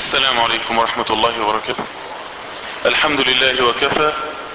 السلام عليكم ورحمة الله وبركاته الحمد لله وكفى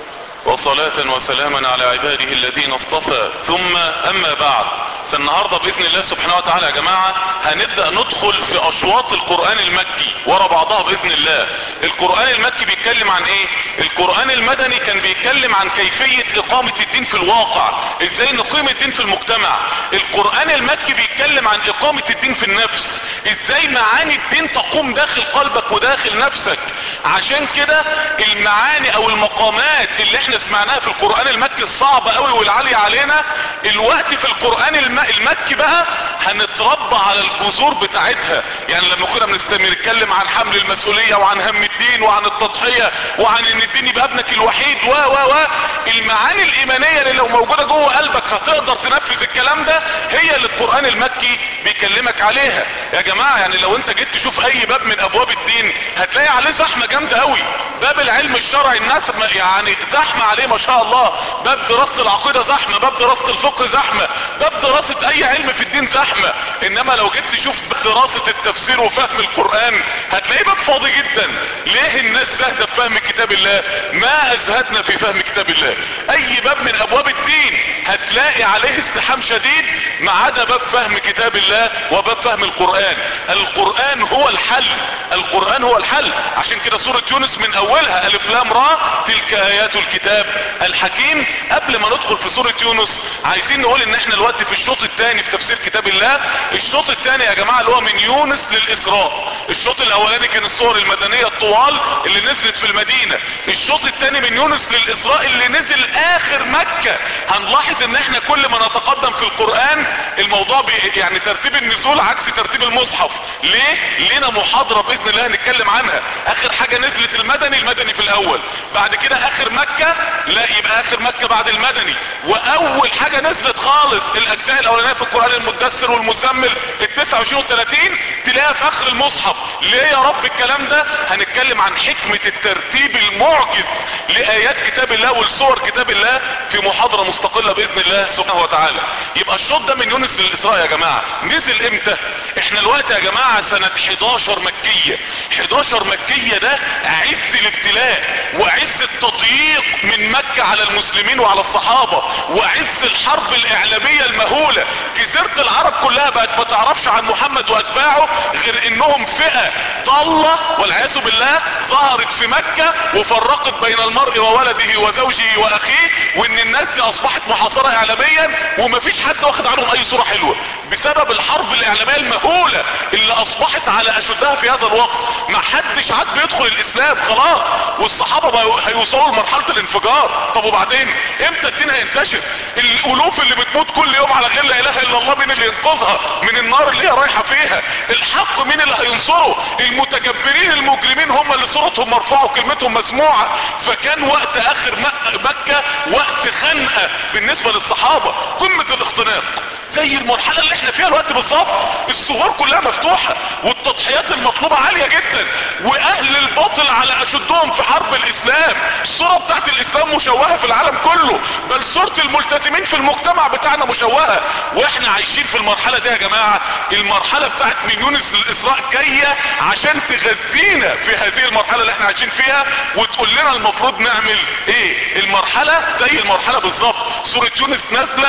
وصلاة وسلاما على عباده الذين اصطفى ثم اما بعد فالنهاردة باذن الله سبحانه وتعالى يا جماعة هنبدأ ندخل في اشواط القرآن المكي ورا بعضها باذن الله القرآن المكي بيتكلم عن ايه القرآن المدني كان بيتكلم عن كيفية اقامة الدين في الواقع ازاي نقيم الدين في المجتمع القرآن المكي بيتكلم عن اقامة الدين في النفس ازاي معاني الدين تقوم داخل قلبك وداخل نفسك عشان كده المعاني او المقامات اللي احنا سمعناها في القرآن المكي الصعبة قوي والعالية علينا الوقت في القرآن الم... المكي بقى هنتربى على الجذور بتاعتها يعني لما كنا بنتكلم عن حمل المسؤولية وعن هم الدين وعن التضحية وعن ان الدين يبقى ابنك الوحيد و و و المعاني الايمانية اللي لو موجودة جوه قلبك هتقدر تنفذ الكلام ده هي اللي القرآن المكي بيكلمك عليها يا جماعة يعني لو انت جيت تشوف اي باب من ابواب الدين هتلاقي عليه زحمة جامدة قوي باب العلم الشرعي الناس يعني زحمة عليه ما شاء الله باب دراسة العقيدة زحمة باب دراسة الفقه زحمة باب دراسة اي علم في الدين زحمة انما لو جيت تشوف دراسة التفسير وفهم القرآن هتلاقيه باب فاضي جدا ليه الناس زهدة في فهم كتاب الله ما ازهدنا في فهم كتاب الله اي باب من ابواب الدين هتلاقي عليه ازدحام شديد ما عدا باب فهم كتاب الله وباب فهم القرآن القرآن هو الحل القرآن هو الحل عشان كده سورة يونس من اولها الف لام را تلك ايات الكتاب الحكيم قبل ما ندخل في سورة يونس عايزين نقول ان احنا الوقت في الشوط الثاني في تفسير كتاب الله الشوط الثاني يا جماعة اللي هو من يونس للاسراء الشوط الاولاني كان الصور المدنية الطوال اللي نزلت في المدينة الشوط الثاني من يونس للاسراء اللي نزل اخر مكة هنلاحظ ان احنا كل ما نتقدم في القرآن الموضوع بي يعني ترتيب النزول عكس ترتيب المصحف ليه لنا محاضرة باذن الله هنتكلم عنها اخر حاجة نزلت المدني المدني في الاول بعد كده اخر مكة لا يبقى اخر مكة بعد المدني واول حاجة نزلت خالص الاجزاء الاولانية في القرآن المدثر والمزمل ال 29 و 30 تلاقيها في اخر المصحف ليه يا رب الكلام ده هنتكلم عن حكمة الترتيب المعجز لايات كتاب الله والصور كتاب الله في محاضرة مستقلة باذن الله سبحانه وتعالى يبقى الشوط ده من يونس للاسراء يا جماعة نزل امتى احنا الوقت يا جماعة سنة 11 مكية 11 مكية ده عز الابتلاء وعز التضييق من مكة على المسلمين وعلى الصحابة وعز الحرب الاعلامية المهولة جزيرة العرب كلها بقت ما تعرفش عن محمد واتباعه غير انهم فئة ضالة والعياذ بالله ظهرت في مكة وفرقت بين المرء وولده وزوجه واخيه وان الناس دي اصبحت محاصرة اعلاميا ومفيش حد واخد عنهم اي صورة حلوة بسبب الحرب الاعلامية المهولة اللي اصبحت على اشدها في هذا الوقت ما حدش عاد بيدخل الاسلام خلاص والصحابة بقوا هيوصلوا لمرحلة الانفجار طب وبعدين امتى الدين هينتشر الالوف اللي بتموت كل يوم على غير لا اله الا الله مين اللي ينقذها من النار اللي هي رايحة فيها الحق مين اللي هينصره المتجبرين المجرمين هم اللي صورتهم مرفوعة وكلمتهم مسموعة فكان وقت اخر مكة وقت خنقة بالنسبة للصحابة قمة الاختناق زي المرحلة اللي احنا فيها الوقت بالظبط الصغار كلها مفتوحة والتضحيات المطلوبة عالية جدا واهل الباطل على اشدهم في حرب الاسلام الصورة بتاعت الاسلام مشوهة في العالم كله بل صورة الملتزمين في المجتمع بتاعنا مشوهة واحنا عايشين في المرحلة دي يا جماعة المرحلة بتاعت من يونس للاسراء جاية عشان تغذينا في هذه المرحلة اللي احنا عايشين فيها وتقول لنا المفروض نعمل ايه المرحلة زي المرحلة بالظبط سورة يونس نازلة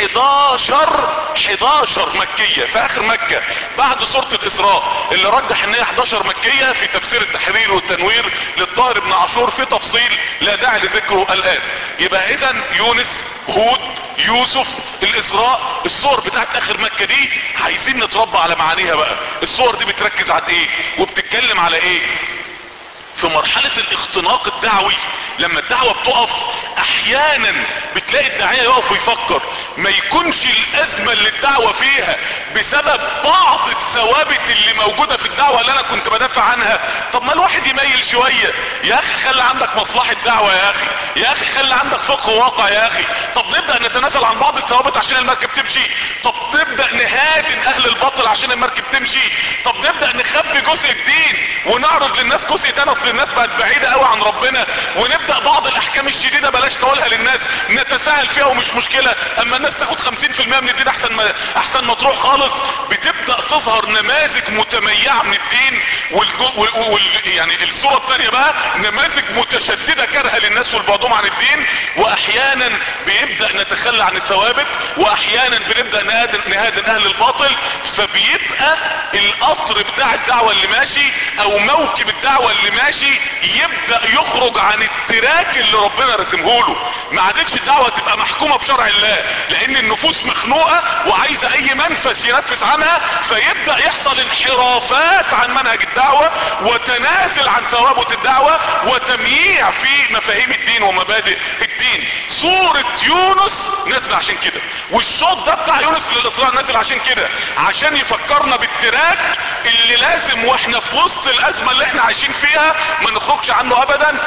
11 11 مكية في اخر مكة بعد سورة الاسراء اللي رجح ان هي 11 مكية في تفسير التحرير والتنوير للطاهر بن عاشور في تفصيل لا داعي لذكره الان يبقى اذا يونس هود يوسف الاسراء الصور بتاعت اخر مكة دي عايزين نتربى على معانيها بقى الصور دي بتركز على ايه وبتتكلم على ايه في مرحلة الاختناق الدعوي لما الدعوة بتقف احيانا بتلاقي الداعية يقف ويفكر ما يكونش الازمة اللي الدعوة فيها بسبب بعض الثوابت اللي موجودة في الدعوة اللي انا كنت بدافع عنها طب ما الواحد يميل شوية يا اخي خلي عندك مصلحة دعوة يا اخي يا اخي خلي عندك فقه واقع يا اخي طب نبدأ نتنازل عن بعض الثوابت عشان المركب تمشي طب نبدأ نهاجم اهل الباطل عشان المركب تمشي طب نبدأ نخبي جزء الدين ونعرض للناس جزء تاني اصل الناس بقت بعيدة قوي عن ربنا ونبدأ بعض الاحكام الشديدة بلاش نقولها للناس نتساهل فيها ومش مشكلة اما الناس تاخد 50% من الدين احسن ما احسن ما تروح خالص بتبدأ تظهر نماذج متميعة من الدين وال... وال... وال... يعني الصورة الثانية بقى نماذج متشددة كارهة للناس والبعضهم عن الدين واحيانا بيبدأ نتخلى عن الثوابت واحيانا بنبدأ نهادن, نهادن اهل الباطل فبيبقى القطر بتاع الدعوة اللي ماشي او موكب الدعوة اللي ماشي يبدأ يخرج عن التراك اللي ربنا رسمه له ما عادتش الدعوة تبقى محكومة بشرع الله لان النفوس مخنوقة وعايزة اي منفس ينفس عنها فيبدأ يحصل انحرافات عن منهج الدعوة وتنازل عن ثوابت الدعوة وتمييع في مفاهيم الدين ومبادئ الدين سورة يونس نازل عشان كده والشوط ده بتاع يونس للاسراء نازل عشان كده عشان يفكرنا بالتراك اللي لازم واحنا في وسط الازمة اللي احنا عايشين فيها ما نخرجش عنه ابدا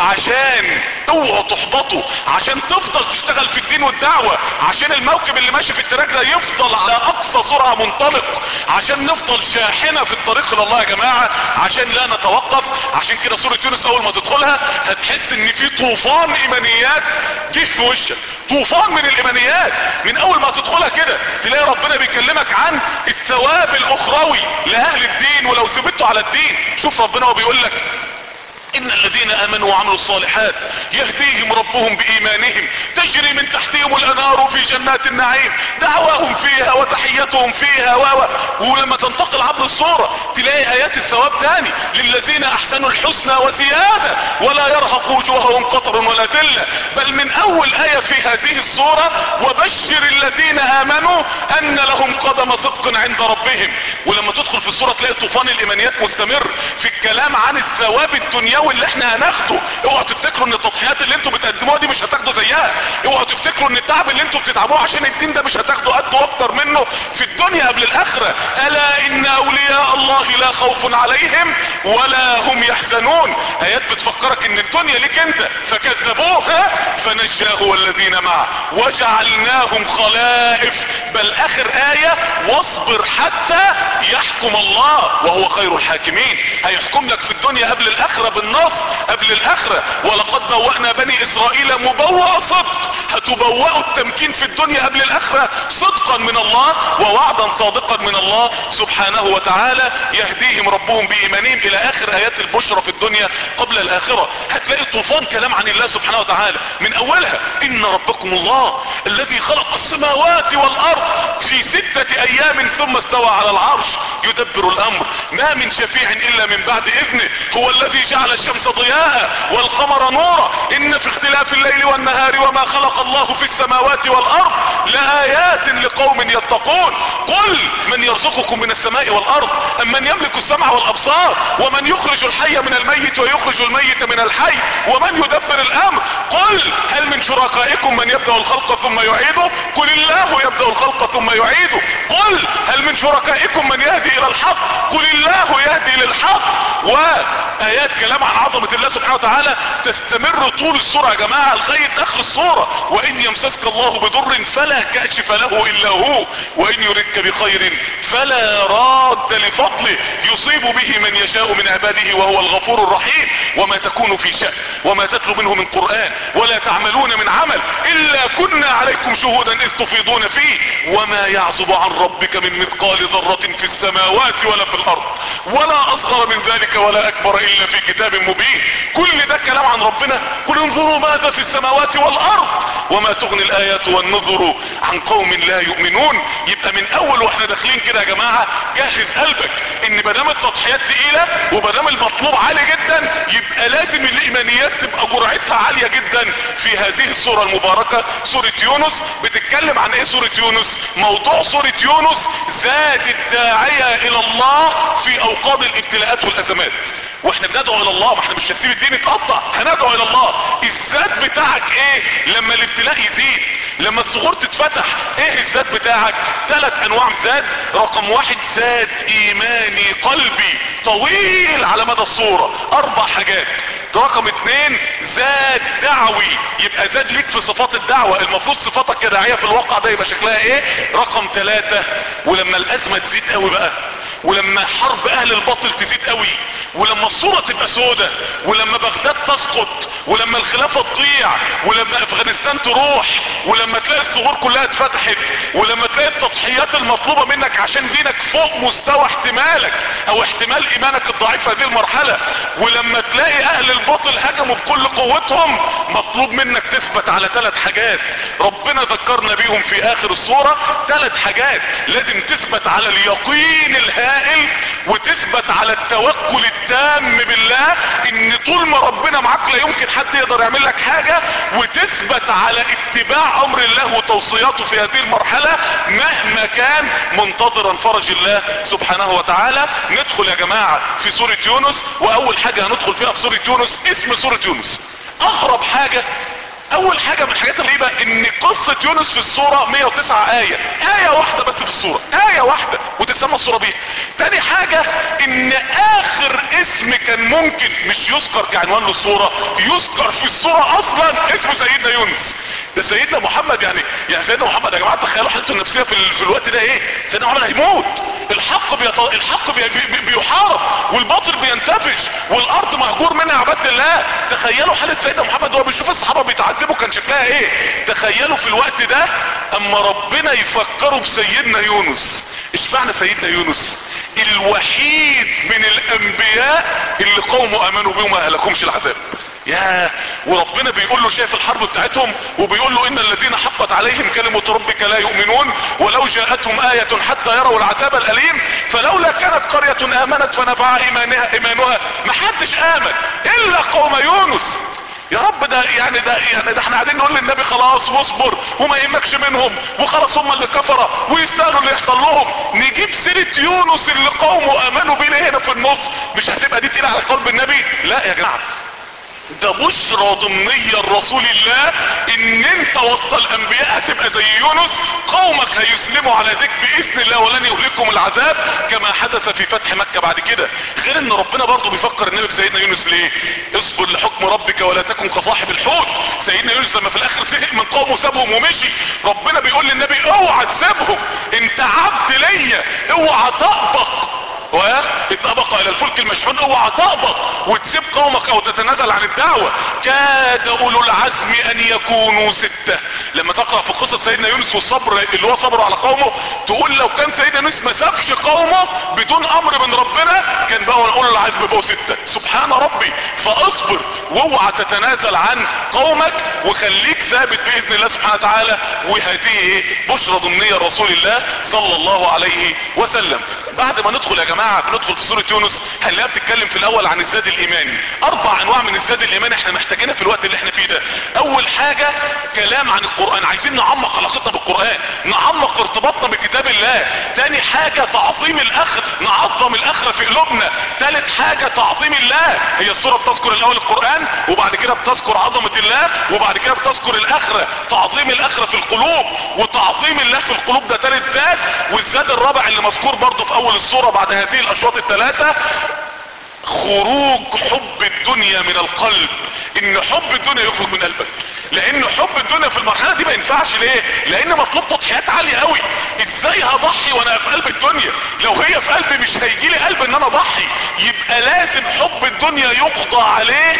وعشان اوعوا تحبطوا عشان تفضل تشتغل في الدين والدعوة عشان الموكب اللي ماشي في التراك ده يفضل على اقصى سرعة منطلق عشان نفضل شاحنة في الطريق الى الله يا جماعة عشان لا نتوقف عشان كده سورة يونس اول ما تدخلها هتحس ان في طوفان ايمانيات جه في وشك طوفان من الايمانيات من اول ما تدخلها كده تلاقي ربنا بيكلمك عن الثواب الاخروي لاهل الدين ولو ثبتوا على الدين شوف ربنا هو بيقول لك ان الذين امنوا وعملوا الصالحات يهديهم ربهم بايمانهم تجري من تحتهم الانهار في جنات النعيم دعواهم فيها وتحيتهم فيها و ولما تنتقل عبر الصورة تلاقي ايات الثواب تاني للذين احسنوا الحسنى وزيادة ولا يرهق وجوههم قطر ولا ذلة بل من اول اية في هذه الصورة وبشر الذين امنوا ان لهم قدم صدق عند ربهم ولما تدخل في الصورة تلاقي طوفان الايمانيات مستمر في الكلام عن الثواب الدنيوي اللي احنا هناخده اوعوا تفتكروا ان التضحيات اللي انتوا بتقدموها دي مش هتاخدوا زيها اوعوا تفتكروا ان التعب اللي انتوا بتتعبوه عشان الدين ده مش هتاخدوا قده اكتر منه في الدنيا قبل الاخرة الا ان اولياء الله لا خوف عليهم ولا هم يحزنون ايات بتفكرك ان الدنيا ليك انت فكذبوها فنجاه والذين معه وجعلناهم خلائف بل اخر اية واصبر حتى يحكم الله وهو خير الحاكمين هيحكم لك في الدنيا قبل الاخرة بالنص قبل الاخرة ولقد بوأنا بني اسرائيل مبوأ صدق هتبوأوا التمكين في الدنيا قبل الاخرة صدقا من الله ووعدا صادقا من الله سبحانه وتعالى يهديهم ربهم بايمانهم الى اخر ايات البشرى في الدنيا قبل الاخرة هتلاقي طوفان كلام عن الله سبحانه وتعالى من اولها ان ربكم الله الذي خلق السماوات والارض في ستة ايام ثم استوى على العرش يدبر الامر ما من شفيع الا من بعد اذنه هو الذي جعل الشمس ضياء والقمر نورا ان في اختلاف الليل والنهار وما خلق الله في السماوات والارض لآيات لقوم يتقون قل من يرزقكم من السماء والارض ام من يملك السمع والابصار ومن يخرج الحي من الميت ويخرج الميت من الحي ومن يدبر الامر قل هل من شركائكم من يبدأ الخلق ثم يعيده قل الله يبدأ الخلق ثم يعيده قل هل من شركائكم من يهدي الى الحق قل الله يهدي للحق وايات كلام عن عظمة الله سبحانه وتعالى تستمر طول السورة يا جماعة لغاية اخر السورة وان يمسسك الله بضر فلا كاشف له الا هو وان يردك بخير فلا راد لفضله يصيب به من يشاء من عباده وهو الغفور الرحيم وما تكون في شأن وما تتلو منه من قرآن ولا تعملون من عمل الا كنا عليكم شهودا اذ تفيضون فيه وما يعصب عن ربك من مثقال ذرة في السماوات ولا في الارض ولا اصغر من ذلك ولا اكبر الا في كتاب مبين كل ده كلام عن ربنا قل انظروا ماذا في السماوات والارض وما تغني الايات والنذر عن قوم لا يؤمنون يبقى من اول واحنا داخلين كده يا جماعة جهز قلبك ان مدام التضحيات تقيلة ومدام المطلوب عالي جدا يبقى لازم الايمانيات تبقى جرعتها عالية جدا في هذه السورة المباركة سورة يونس بتتكلم عن ايه سورة يونس موضوع سورة يونس ذات الداعية الى الله في اوقات الابتلاءات والازمات واحنا بندعو الى الله ما احنا مش هنسيب الدين يتقطع هندعو الى الله الذات بتاعك ايه لما الابتلاء يزيد لما الصخور تتفتح ايه الذات بتاعك ثلاث انواع ذات رقم واحد ذات ايماني قلبي طويل على مدى الصورة اربع حاجات رقم اتنين زاد دعوي يبقى زاد ليك في صفات الدعوة المفروض صفاتك كداعية في الواقع ده يبقى شكلها ايه رقم ثلاثة ولما الازمة تزيد قوي بقى ولما حرب اهل الباطل تزيد قوي ولما الصورة تبقى سودة ولما بغداد تسقط ولما الخلافة تضيع ولما افغانستان تروح ولما تلاقي الثغور كلها اتفتحت ولما تلاقي التضحيات المطلوبة منك عشان دينك فوق مستوى احتمالك او احتمال ايمانك الضعيف في هذه المرحلة ولما تلاقي اهل الباطل هجموا بكل قوتهم مطلوب منك تثبت على ثلاث حاجات ربنا ذكرنا بيهم في اخر الصورة ثلاث حاجات لازم تثبت على اليقين الهائل وتثبت على التوكل التام بالله ان طول ما ربنا معاك لا يمكن حد يقدر يعمل لك حاجة وتثبت على اتباع امر الله وتوصياته في هذه المرحلة مهما كان منتظرا فرج الله سبحانه وتعالى ندخل يا جماعة في سورة يونس واول حاجة هندخل فيها في سورة يونس اسم سورة يونس اغرب حاجة اول حاجة من الحاجات الغريبة ان قصة يونس في الصورة 109 اية اية واحدة بس في الصورة اية واحدة وتسمى الصورة بيها تاني حاجة ان اخر اسم كان ممكن مش يذكر كعنوان للصورة يذكر في الصورة اصلا اسم سيدنا يونس ده سيدنا محمد يعني يعني سيدنا محمد يا جماعه تخيلوا حالته النفسيه في, ال... في الوقت ده ايه سيدنا محمد هيموت الحق بيط... الحق بي... بي... بيحارب والباطل بينتفش والارض مهجور منها عباده الله تخيلوا حاله سيدنا محمد وهو بيشوف الصحابه بيتعذبوا كان شكلها ايه تخيلوا في الوقت ده اما ربنا يفكروا بسيدنا يونس اشمعنى سيدنا يونس الوحيد من الانبياء اللي قومه امنوا بيه وما اهلكمش العذاب يا وربنا بيقول له شايف الحرب بتاعتهم وبيقول له ان الذين حقت عليهم كلمة ربك لا يؤمنون ولو جاءتهم آية حتى يروا العذاب الأليم فلولا كانت قرية آمنت فنفع إيمانها إيمانها ما حدش آمن إلا قوم يونس يا رب ده يعني ده يعني ده احنا قاعدين نقول للنبي خلاص واصبر وما يهمكش منهم وخلاص هم اللي كفروا ويستاهلوا اللي يحصل لهم نجيب سيرة يونس اللي قومه امنوا بيه هنا في النص مش هتبقى دي تقيلة على قلب النبي لا يا جماعه ده بشرى ضمنية لرسول الله ان انت وسط الانبياء هتبقى زي يونس قومك هيسلموا على يديك باذن الله ولن يهلكهم العذاب كما حدث في فتح مكة بعد كده غير ان ربنا برضو بيفكر النبي بسيدنا يونس ليه اصبر لحكم ربك ولا تكن كصاحب الحوت سيدنا يونس لما في الاخر زهق من قومه سابهم ومشي ربنا بيقول للنبي اوعى تسيبهم انت عبد ليا اوعى تقبق واذ ابق الى الفلك المشحون اوعى تهبط وتسيب قومك او تتنازل عن الدعوة كاد اولو العزم ان يكونوا ستة لما تقرأ في قصة سيدنا يونس والصبر اللي هو صبره على قومه تقول لو كان سيدنا يونس ما سابش قومه بدون امر من ربنا كان بقى اولو العزم بقوا ستة سبحان ربي فاصبر واوعى تتنازل عن قومك وخليك ثابت باذن الله سبحانه وتعالى وهذه ايه بشرى ضمنية رسول الله صلى الله عليه وسلم بعد ما ندخل يا جماعة بندخل في سورة يونس هنلاقيها بتتكلم في الاول عن الزاد الايماني اربع انواع من الزاد الايماني احنا محتاجينها في الوقت اللي احنا فيه ده اول حاجة كلام عن القرآن عايزين نعمق علاقتنا بالقرآن نعمق ارتباطنا بكتاب الله تاني حاجة تعظيم الاخر نعظم الاخرة في قلوبنا تالت حاجة تعظيم الله هي السورة بتذكر الاول القرآن وبعد كده بتذكر عظمة الله وبعد كده بتذكر الاخرة تعظيم الاخرة في القلوب وتعظيم الله في القلوب ده تالت زاد والزاد الرابع اللي مذكور برضه في اول السورة بعد هذه الاشواط الثلاثة خروج حب الدنيا من القلب ان حب الدنيا يخرج من قلبك لان حب الدنيا في المرحله دي ما ينفعش ليه لان مطلوب تضحيات عاليه قوي ازاي هضحي وانا في قلب الدنيا لو هي في قلبي مش هيجي لي قلب ان انا اضحي يبقى لازم حب الدنيا يقضى عليه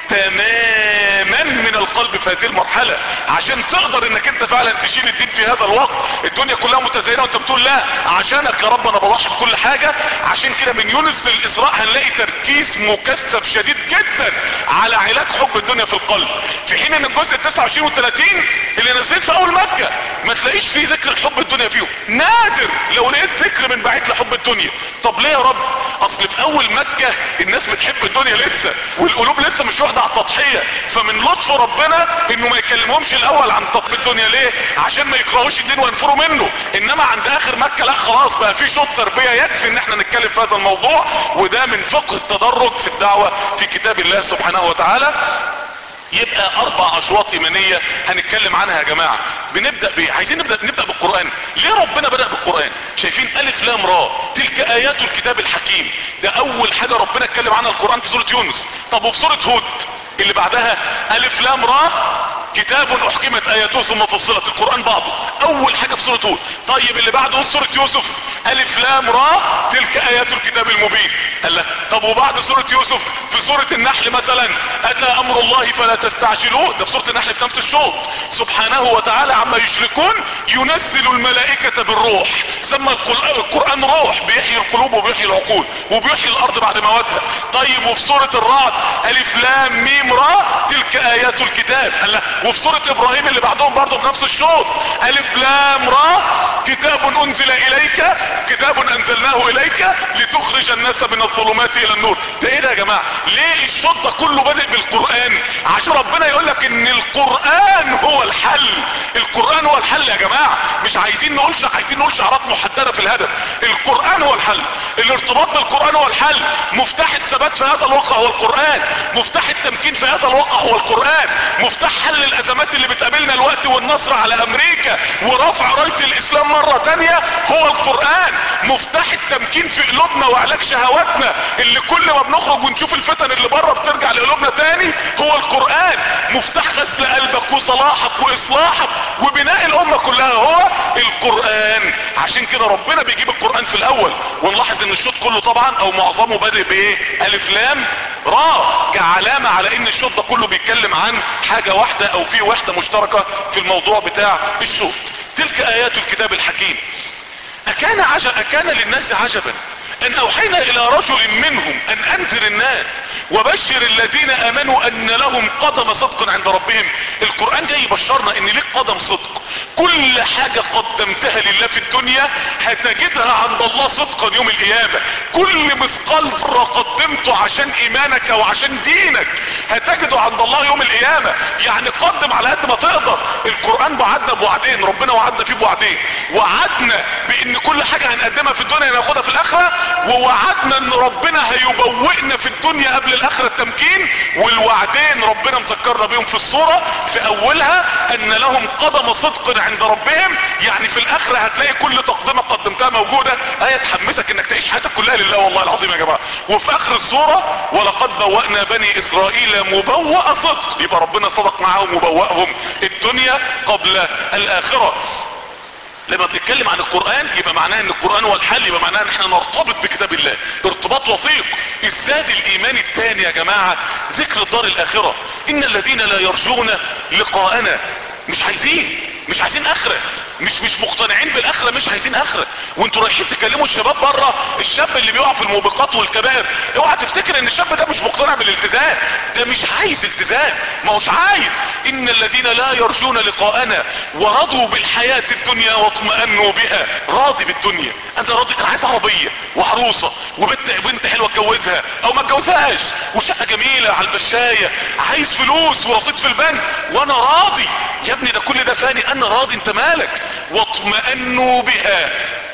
تماما من القلب في هذه المرحلة عشان تقدر انك انت فعلا تشيل الدين في هذا الوقت الدنيا كلها متزينة وانت بتقول لا عشانك يا رب انا بضحي بكل حاجة عشان كده من يونس للاسراء هنلاقي تركيز مكثف شديد جدا على علاج حب الدنيا في القلب في حين ان الجزء 29 و 30 اللي نزلت في اول مكة ما تلاقيش فيه ذكر حب الدنيا فيهم نادر لو لقيت ذكر من بعيد لحب الدنيا طب ليه يا رب اصل في اول مكة الناس بتحب الدنيا لسه والقلوب لسه مش واخدة على التضحية فمن لطف ربنا انه ما يكلمهمش الاول عن تطبيق الدنيا ليه عشان ما يكرهوش الدين وينفروا منه انما عند اخر مكة لا خلاص بقى في شوط تربية يكفي ان احنا نتكلم في هذا الموضوع وده من فقه التدرج في الدعوة في كتاب الله سبحانه وتعالى يبقى اربع اشواط ايمانية هنتكلم عنها يا جماعة بنبدأ بايه عايزين نبدأ, نبدأ بالقرآن ليه ربنا بدأ بالقرآن شايفين الف لام را تلك ايات الكتاب الحكيم ده اول حاجة ربنا اتكلم عنها القرآن في سورة يونس طب وفي سورة هود اللي بعدها الف لام را كتاب احكمت اياته ثم فصلت القرآن بعضه اول حاجة في سورة هود طيب اللي بعده سورة يوسف الف لام را تلك ايات الكتاب المبين قال له طب وبعد سورة يوسف في سورة النحل مثلا اتى امر الله فلا تستعجلوه ده في سورة النحل في نفس الشوط سبحانه وتعالى عما يشركون ينزل الملائكة بالروح سمى القرآن روح بيحيي القلوب وبيحيي العقول وبيحيي الارض بعد موتها طيب وفي سورة الرعد الف لام ميم را تلك ايات الكتاب قال له وفي سورة ابراهيم اللي بعدهم برضه في نفس الشوط الف لام را كتاب انزل اليك كتاب انزلناه اليك لتخرج الناس من الظلمات الى النور ده ايه ده يا جماعة ليه الشوط ده كله بادئ بالقرآن عشان ربنا يقول لك ان القرآن هو الحل القرآن هو الحل يا جماعة مش عايزين نقول عايزين نقول شعارات محددة في الهدف القرآن هو الحل الارتباط بالقرآن هو الحل مفتاح الثبات في هذا الواقع هو القرآن مفتاح التمكين في هذا الواقع هو القرآن مفتاح حل الازمات اللي بتقابلنا الوقت والنصر على امريكا ورفع راية الاسلام مرة تانية هو القرآن مفتاح التمكين في قلوبنا وعلاج شهواتنا اللي كل ما بنخرج ونشوف الفتن اللي بره بترجع لقلوبنا تاني هو القرآن مفتاح غسل قلبك وصلاحك واصلاحك وبناء الامة كلها هو القرآن عشان كده ربنا بيجيب القرآن في الاول ونلاحظ ان الشوط كله طبعا او معظمه بادئ بايه الف لام را كعلامة على ان الشوط ده كله بيتكلم عن حاجة واحدة او في واحدة مشتركة في الموضوع بتاع الشوط تلك ايات الكتاب الحكيم اكان عجب اكان للناس عجبا ان اوحينا الى رجل منهم ان انذر الناس وبشر الذين امنوا ان لهم قدم صدق عند ربهم القرآن جاي يبشرنا ان ليك قدم صدق كل حاجة قدمتها لله في الدنيا هتجدها عند الله صدقا يوم القيامة كل مثقال ذرة قدمته عشان ايمانك وعشان دينك هتجده عند الله يوم القيامة يعني قدم على قد ما تقدر القرآن وعدنا بوعدين ربنا وعدنا فيه بوعدين وعدنا بان كل حاجة هنقدمها في الدنيا ناخدها في الاخرة ووعدنا ان ربنا هيبوئنا في الدنيا قبل الاخرة التمكين والوعدين ربنا مذكرنا بيهم في الصورة في اولها ان لهم قدم صدق عند ربهم يعني في الاخرة هتلاقي كل تقدمة قدمتها موجودة ايه تحمسك انك تعيش حياتك كلها لله والله العظيم يا جماعة وفي اخر الصورة ولقد بوأنا بني اسرائيل مبوأ صدق يبقى ربنا صدق معاهم وبوأهم الدنيا قبل الاخرة لما بنتكلم عن القرآن يبقى معناه ان القرآن هو الحل يبقى معناه ان احنا نرتبط بكتاب الله ارتباط وثيق الزاد الايمان الثاني يا جماعة ذكر الدار الاخرة ان الذين لا يرجون لقاءنا مش عايزين مش عايزين اخرة مش مش مقتنعين بالاخرة مش عايزين اخرة وانتوا رايحين تكلموا الشباب بره الشاب اللي بيقع في الموبقات والكبائر اوعى تفتكر ان الشاب ده مش مقتنع بالالتزام ده مش عايز التزام ما هوش عايز ان الذين لا يرجون لقاءنا ورضوا بالحياة الدنيا واطمأنوا بها راضي بالدنيا انا راضي انا عايز عربية وعروسة وبنت بنت حلوة اتجوزها او ما اتجوزهاش وشقة جميلة على المشاية عايز فلوس ورصيد في البنك وانا راضي يا ابني ده كل ده فاني انا راضي انت مالك واطمأنوا بها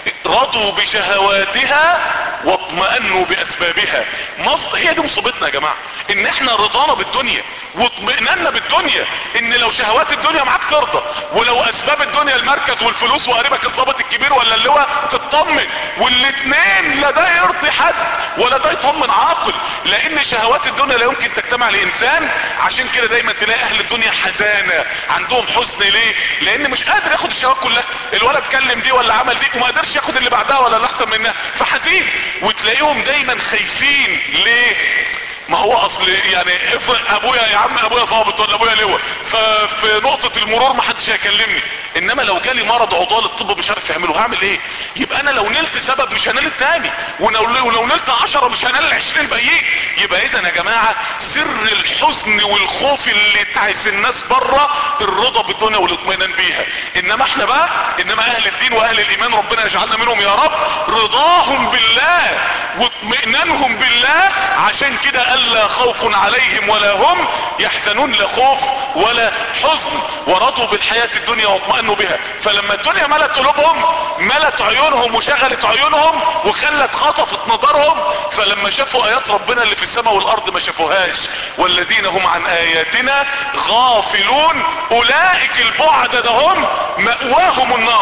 رضوا بشهواتها واطمأنوا باسبابها مصر هي دي مصيبتنا يا جماعة ان احنا رضانا بالدنيا واطمئننا بالدنيا ان لو شهوات الدنيا معاك ترضى ولو اسباب الدنيا المركز والفلوس وقريبك الضابط الكبير ولا اللواء تطمن والاتنين لا ده يرضي حد ولا ده يطمن عاقل لان شهوات الدنيا لا يمكن تجتمع لانسان عشان كده دايما تلاقي اهل الدنيا حزانة عندهم حزن ليه لان مش قادر ياخد الشهوات كلها الولد اتكلم دي ولا عمل دي وما قدرش ياخد اللي بعدها ولا اللي احسن منها فحزين وتلاقيهم دايما خايفين ليه ما هو اصل يعني افرض ابويا يا عم ابويا ضابط ولا ابويا لواء ففي نقطة المرور ما حدش هيكلمني انما لو جالي مرض عضال الطب مش عارف يعمله هعمل ايه يبقى انا لو نلت سبب مش هنال التاني ولو, ولو نلت عشرة مش هنال العشرين الباقيين يبقى اذا يا جماعة سر الحزن والخوف اللي تعس الناس بره الرضا بالدنيا والاطمئنان بيها انما احنا بقى انما اهل الدين واهل الايمان ربنا يجعلنا منهم يا رب رضاهم بالله واطمئنانهم بالله عشان كده الا خوف عليهم ولا هم يحزنون لا خوف ولا حزن ورضوا بالحياة الدنيا واطمأنوا بها فلما الدنيا ملت قلوبهم ملت عيونهم وشغلت عيونهم وخلت خطفت نظرهم فلما شافوا ايات ربنا اللي في السماء والارض ما شافوهاش والذين هم عن اياتنا غافلون اولئك البعد ده هم مأواهم النار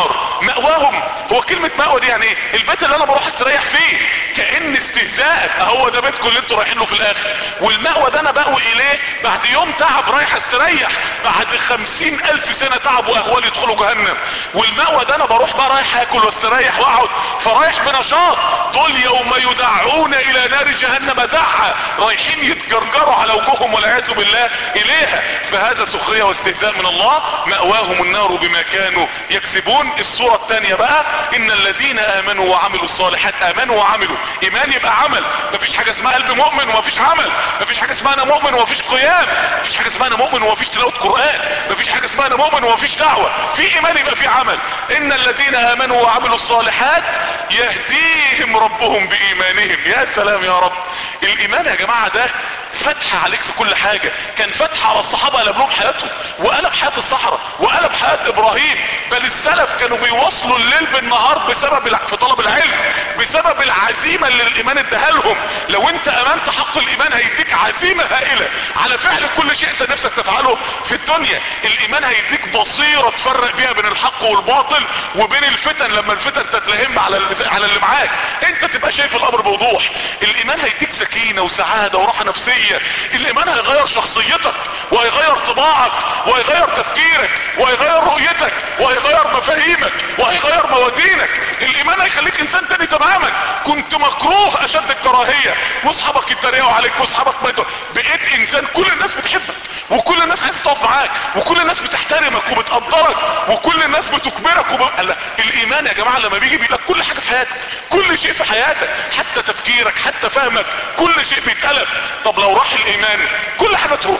مأواهم هو كلمة مأوى دي يعني ايه البيت اللي انا بروح استريح فيه كأن استهزاء هو ده بيتكم اللي انتوا رايحين له في الاخر والمأوى ده انا بأوي اليه بعد يوم تعب رايح استريح بعد خمسين الف سنة تعب واهوال يدخلوا جهنم والمأوى ده انا بروح بقى رايح اكل واستريح واقعد فرايح بنشاط دول يوم يدعون الى نار جهنم دعا رايحين يتجرجروا على وجوههم والعياذ بالله اليها فهذا سخرية واستهزاء من الله مأواهم النار بما كانوا يكسبون الصورة الثانية بقى ان الذين امنوا وعملوا الصالحات امنوا وعملوا ايمان يبقى عمل مفيش حاجة اسمها قلب مؤمن ومفيش عمل مفيش حاجة اسمها انا مؤمن ومفيش قيام مفيش حاجة اسمها انا مؤمن ومفيش تلاوة قرآن مفيش حاجة اسمها انا مؤمن ومفيش دعوة في ايمان يبقى في عمل ان الذين امنوا وعملوا الصالحات يهديهم ربهم بايمانهم يا سلام يا رب الايمان يا جماعة ده فتح عليك في كل حاجة كان فتح على الصحابة قلب لهم حياتهم وقلب حياة الصحراء وقلب حياة ابراهيم بل السلف كانوا بيواصلوا الليل بالنهار بسبب الع... في طلب العلم بسبب العزيمة اللي الايمان اداها لهم لو انت امنت حق الايمان هيديك عزيمة هائلة على فعل كل شيء انت نفسك تفعله في الدنيا الايمان هيديك بصيرة تفرق بيها بين الحق والباطل وبين الفتن لما الفتن تتلهم على اللي على اللي معاك انت تبقى شايف الامر بوضوح الايمان هيديك سكينة وسعادة وراحة نفسية الايمان هيغير شخصيتك وهيغير طباعك وهيغير تفكيرك وهيغير رؤيتك وهيغير مفاهيمك وهيغير موازينك الايمان هيخليك انسان تاني تماما كنت مكروه اشد الكراهية واصحابك يتريقوا عليك واصحابك ماتوا بقيت انسان كل الناس بتحبك وكل الناس عايزه تقف معاك وكل الناس بتحترمك وبتقدرك وكل الناس بتكبرك وب... لا. الايمان يا جماعه لما بيجي بيقول كل حاجه في حياتك كل شيء في حياتك حتى تفكيرك حتى فهمك كل شيء بيتقلب طب لو راح الايمان كل حاجه تروح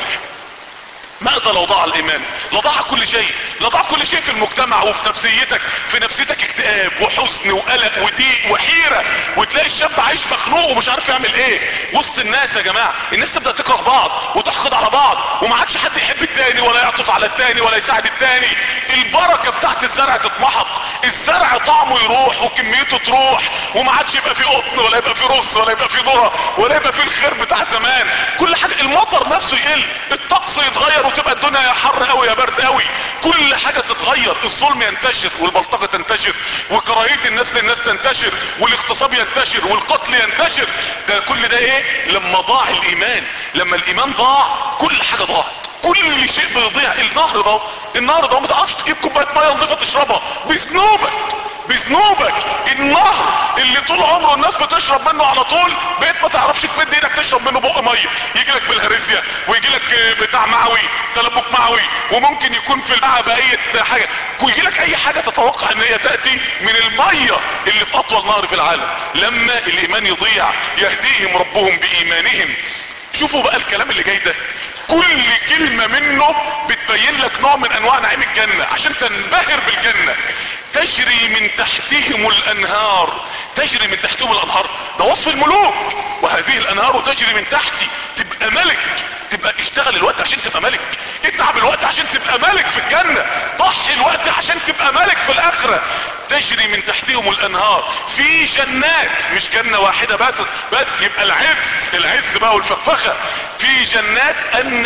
ماذا لو ضاع الايمان لضاع كل شيء لضاع كل شيء في المجتمع وفي نفسيتك في نفسيتك اكتئاب وحزن وقلق وضيق وحيرة وتلاقي الشاب عايش مخنوق ومش عارف يعمل ايه وسط الناس يا جماعة الناس تبدأ تكره بعض وتحقد على بعض وما عادش حد يحب التاني ولا يعطف على التاني ولا يساعد التاني البركة بتاعت الزرع تتمحق الزرع طعمه يروح وكميته تروح وما عادش يبقى فيه قطن ولا يبقى فيه رز ولا يبقى فيه ذره ولا يبقى فيه الخير بتاع زمان كل حاجة المطر نفسه يقل الطقس يتغير وتبقى الدنيا يا حر قوي يا برد قوي كل حاجة تتغير الظلم ينتشر والبلطجة تنتشر وكراهية الناس للناس تنتشر والاغتصاب ينتشر والقتل ينتشر ده كل ده ايه لما ضاع الايمان لما الايمان ضاع كل حاجة ضاعت كل شيء بيضيع النهر ده النهر ده ما تعرفش تجيب كوبايه ميه نظيفه تشربها بذنوبك بذنوبك النهر اللي طول عمره الناس بتشرب منه على طول بقيت ما تعرفش تمد ايدك تشرب منه بق ميه يجي لك بالهرسيا ويجي لك بتاع معوي تلبك معوي وممكن يكون في الماء بقيه حاجه ويجي لك اي حاجه تتوقع ان هي تاتي من الميه اللي في اطول نهر في العالم لما الايمان يضيع يهديهم ربهم بايمانهم شوفوا بقى الكلام اللي جاي ده كل كلمة منه بتبين لك نوع من انواع نعيم الجنة عشان تنبهر بالجنة تجري من تحتهم الانهار تجري من تحتهم الانهار ده وصف الملوك وهذه الانهار تجري من تحتي تبقى ملك تبقى اشتغل الوقت عشان تبقى ملك اتعب الوقت عشان تبقى ملك في الجنة ضحي الوقت عشان تبقى ملك في الاخرة تجري من تحتهم الانهار في جنات مش جنة واحدة بس بس يبقى العز العز بقى والفخفخة في جنات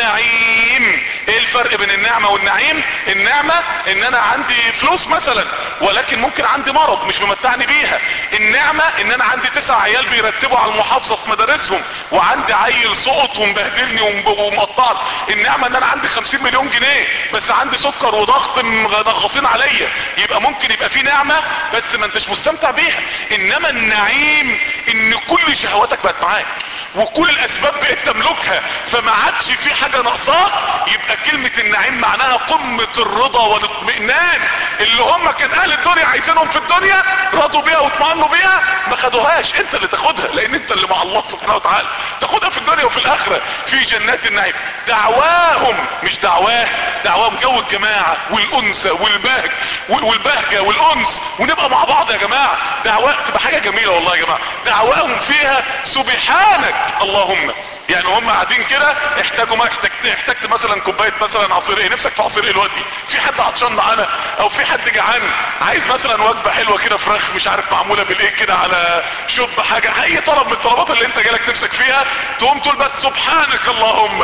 النعيم ايه الفرق بين النعمة والنعيم النعمة ان انا عندي فلوس مثلا ولكن ممكن عندي مرض مش ممتعني بيها النعمة ان انا عندي تسع عيال بيرتبوا على المحافظة في مدارسهم وعندي عيل سقط ومبهدلني ومقطعني النعمة ان انا عندي خمسين مليون جنيه بس عندي سكر وضغط منغصين عليا يبقى ممكن يبقى في نعمة بس ما انتش مستمتع بيها انما النعيم ان كل شهواتك بقت معاك وكل الاسباب بقت تملكها فما عادش في حاجة ناقصاك يبقى كلمة النعيم معناها قمة الرضا والاطمئنان اللي هم كان اهل الدنيا عايزينهم في الدنيا رضوا بيها واطمئنوا بيها ما خدوهاش انت اللي تاخدها لان انت اللي مع الله سبحانه وتعالى تاخدها في الدنيا وفي الاخرة في جنات النعيم دعواهم مش دعواه دعواهم جو الجماعة والانثى والبهج والبهجة والانس ونبقى مع بعض يا جماعة دعواه تبقى حاجة جميلة والله يا جماعة دعواهم فيها سبحانك اللهم يعني هم قاعدين كده احتاجوا ما احتاجت, احتاجت مثلا كوبايه مثلا عصير ايه نفسك في عصير ايه دلوقتي في حد عطشان معانا او في حد جعان عايز مثلا وجبه حلوه كده فراخ مش عارف معموله بالايه كده على شوب حاجه اي طلب من الطلبات اللي انت جالك نفسك فيها تقوم تقول بس سبحانك اللهم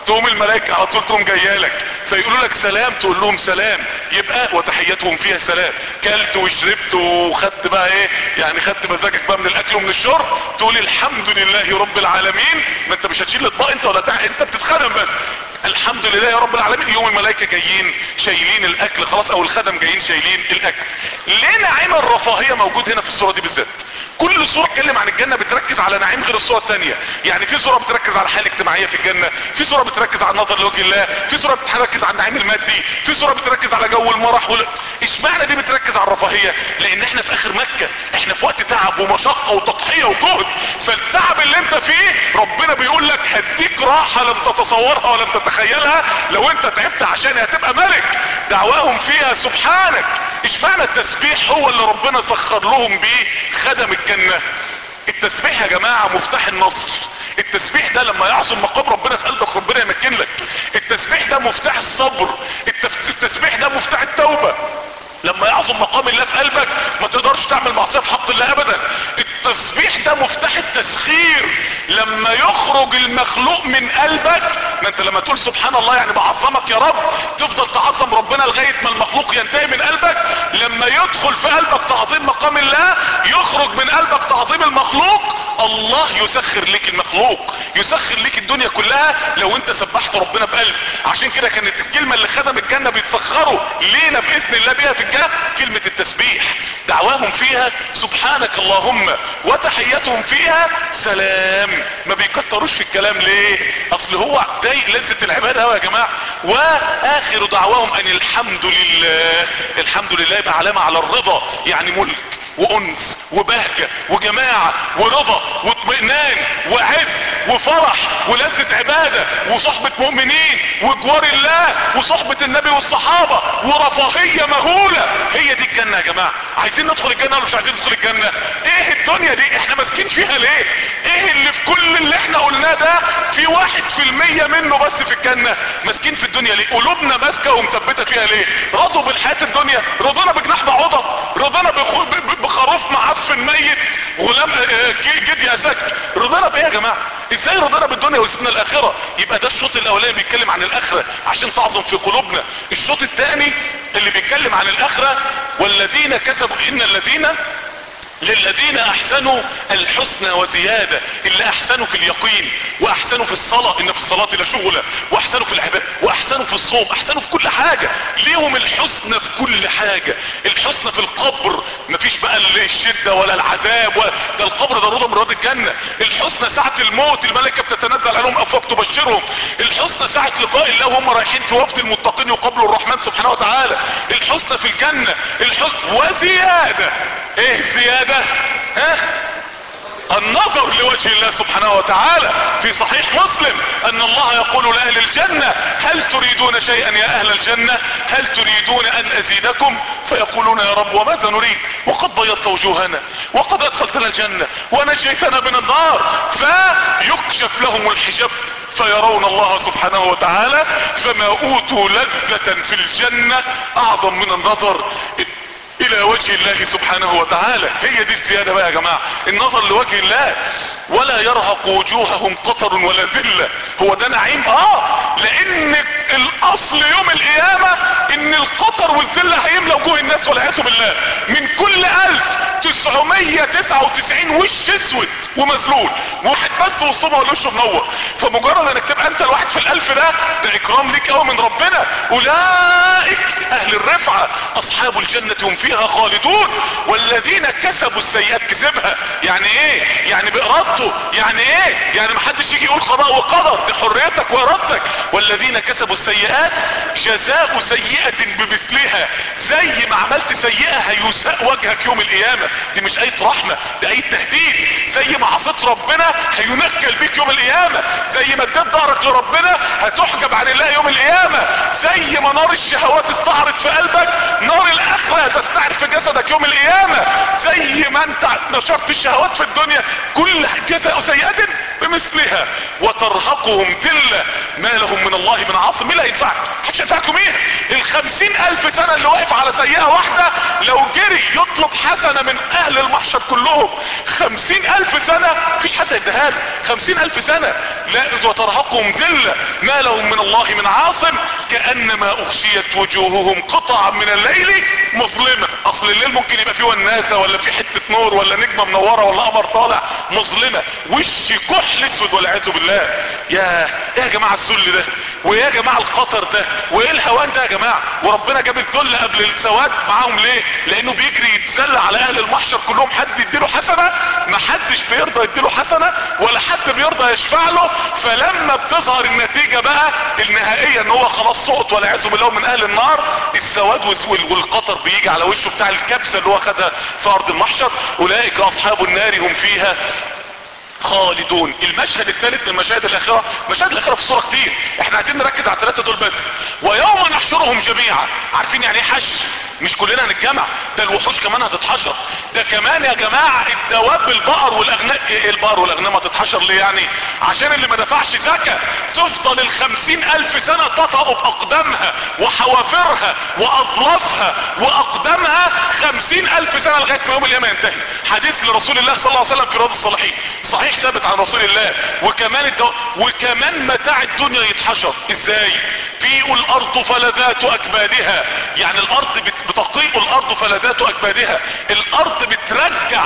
تقوم الملائكة على طول تقوم جايالك فيقولوا لك سلام تقول لهم سلام يبقى وتحياتهم فيها سلام كلت وشربت وخدت بقى ايه يعني خدت مزاجك بقى من الاكل ومن الشرب تقول الحمد لله رب العالمين ما انت مش هتشيل الاطباق انت ولا تح... انت بتتخدم بس الحمد لله يا رب العالمين يوم الملائكة جايين شايلين الاكل خلاص او الخدم جايين شايلين الاكل ليه نعيم الرفاهية موجود هنا في الصورة دي بالذات كل صورة بتتكلم عن الجنة بتركز على نعيم غير الصورة التانية يعني في صورة بتركز على حالة اجتماعية في الجنة في صورة بتركز على النظر لوجه الله في صورة بتركز على النعيم المادي في صورة بتركز على جو المرح وال... اشمعنى دي بتركز على الرفاهية لان احنا في اخر مكة احنا في وقت تعب ومشقة وتضحية وجهد فالتعب اللي انت فيه ربنا بيقول لك هديك راحة لم تتصورها ولم تتخيلها لو انت تعبت عشان هتبقى ملك دعواهم فيها سبحانك اشمعنى التسبيح هو اللي ربنا سخر لهم بيه خدم الجنة التسبيح يا جماعة مفتاح النصر التسبيح ده لما يعصم مقام ربنا في قلبك ربنا يمكن لك التسبيح ده مفتاح الصبر التسبيح ده مفتاح التوبة لما يعظم مقام الله في قلبك ما تقدرش تعمل معصيه في حق الله ابدا التسبيح ده مفتاح التسخير لما يخرج المخلوق من قلبك ما انت لما تقول سبحان الله يعني بعظمك يا رب تفضل تعظم ربنا لغايه ما المخلوق ينتهي من قلبك لما يدخل في قلبك تعظيم مقام الله يخرج من قلبك تعظيم المخلوق الله يسخر لك المخلوق يسخر لك الدنيا كلها لو انت سبحت ربنا بقلب عشان كده كانت الكلمه اللي خدم الجنه بيتسخروا لينا باذن الله بيها في الجنه كلمه التسبيح دعواهم فيها سبحانك اللهم وتحيتهم فيها سلام ما بيكتروش في الكلام ليه اصل هو ضايق لذة العبادة قوي يا جماعة واخر دعواهم ان الحمد لله الحمد لله يبقى علامة على الرضا يعني ملك وانس وبهجة وجماعة ورضا واطمئنان وعز وفرح ولذة عبادة وصحبة مؤمنين وجوار الله وصحبة النبي والصحابة ورفاهية مهولة هي دي الجنة يا جماعة عايزين ندخل الجنة ولا مش عايزين ندخل الجنة ايه الدنيا دي احنا ماسكين فيها ليه ايه اللي في كل اللي احنا قلناه ده في واحد في المية منه بس في الجنة ماسكين في الدنيا ليه قلوبنا ماسكة ومثبتة فيها ليه رضوا بالحياة الدنيا رضونا بجناح بعوضة رضونا بخروف معفن ميت غلام جدي اسك رضانا بايه يا جماعة ازاي رضانا بالدنيا وسيبنا الاخرة يبقى ده الشوط الاولاني بيتكلم عن الاخرة عشان تعظم في قلوبنا الشوط الثاني اللي بيتكلم عن الاخرة والذين كسبوا ان الذين للذين احسنوا الحسنى وزيادة اللي احسنوا في اليقين واحسنوا في الصلاة ان في الصلاة لا شغلة واحسنوا في العبادة واحسنوا في الصوم احسنوا في كل حاجة ليهم الحسنى في كل حاجة الحسنى في القبر مفيش بقى الشدة ولا العذاب ولا ده القبر ده روضة من روض الجنة الحسنى ساعة الموت الملكة بتتنزل عليهم افواج تبشرهم الحسنى ساعة لقاء الله وهم رايحين في وفد المتقين يقابلوا الرحمن سبحانه وتعالى الحسنى في الجنة الحسنى وزيادة ايه زيادة ها النظر لوجه الله سبحانه وتعالى في صحيح مسلم ان الله يقول لأهل الجنة هل تريدون شيئا يا اهل الجنة هل تريدون ان ازيدكم فيقولون يا رب وماذا نريد وقد بيضت وجوهنا وقد ادخلتنا الجنة ونجيتنا من النار فيكشف لهم الحجاب فيرون الله سبحانه وتعالى فما اوتوا لذة في الجنة اعظم من النظر الى وجه الله سبحانه وتعالى هي دي الزيادة بقى يا جماعة النظر لوجه الله ولا يرهق وجوههم قطر ولا ذلة هو ده نعيم اه لان الاصل يوم القيامة ان القطر والذلة هيملى وجوه الناس والعياذ بالله من كل الف تسعمية تسعة وتسعين وش اسود ومذلول واحد بس وسطهم وشه منور فمجرد انك تبقى انت الواحد في الالف ده ده اكرام ليك قوي من ربنا اولئك اهل الرفعة اصحاب الجنة هم فيها خالدون والذين كسبوا السيئات كسبها يعني ايه يعني بارادته يعني ايه يعني محدش يجي يقول قضاء وقدر دي حريتك وارادتك والذين كسبوا السيئات جزاء سيئة بمثلها زي ما عملت سيئة هيساء وجهك يوم القيامة دي مش اية رحمة دي اية تهديد زي ما عصيت ربنا هينكل بيك يوم القيامة زي ما اديت ظهرك لربنا هتحجب عن الله يوم القيامة زي ما نار الشهوات استعرت في قلبك نار الاخرة هتستعر في جسدك يوم القيامة زي ما انت نشرت الشهوات في الدنيا كل جزاء سيئة بمثلها وترهقهم ذلة ما لهم من الله من عاصم لا ينفعك محدش ينفعكم ايه الخمسين الف سنة اللي واقف على سيئة واحدة لو جري يطلب حسنة من اهل المحشر كلهم خمسين الف سنة مفيش حد يديها له خمسين الف سنة لا وترهقهم ذلة ما لهم من الله من عاصم كأنما اغشيت وجوههم قطعا من الليل مظلمة اصل الليل ممكن يبقى فيه وناسة ولا في حتة نور ولا نجمة منورة ولا قمر طالع مظلمة وش كحل اسود والعياذ بالله يا ايه يا جماعة الذل ده وايه يا جماعة القطر ده وايه الهوان ده يا جماعة وربنا جاب الذل قبل السواد معاهم ليه لانه بيجري يتسلى على اهل المحشر كلهم حد يديله حسنة ما حدش بيرضى يديله حسنة ولا حد بيرضى يشفع له فلما بتظهر النتيجة بقى النهائية ان هو خلاص سقط والعياذ بالله من اهل النار السواد والقطر بيجي على وشه بتاع الكبسة اللي هو خدها في ارض المحشر اولئك اصحاب النار هم فيها خالدون المشهد الثالث من مشاهد الاخرة مشاهد الاخرة في الصورة كتير احنا عايزين نركز على الثلاثة دول بس ويوم نحشرهم جميعا عارفين يعني ايه حشر مش كلنا هنتجمع ده الوحوش كمان هتتحشر ده كمان يا جماعة الدواب البقر والاغنام ايه البقر والاغنام هتتحشر ليه يعني عشان اللي ما دفعش زكاة تفضل الخمسين الف سنة تطأ باقدامها وحوافرها واظلافها واقدامها خمسين الف سنة لغاية ما يوم القيامة ينتهي حديث لرسول الله صلى الله عليه وسلم في رياض الصالحين صحيح ثابت عن رسول الله وكمان الدو... وكمان متاع الدنيا يتحشر ازاي في الارض فلذات اكبادها يعني الارض بت... بتقيء الارض فلذات اكبادها الارض بترجع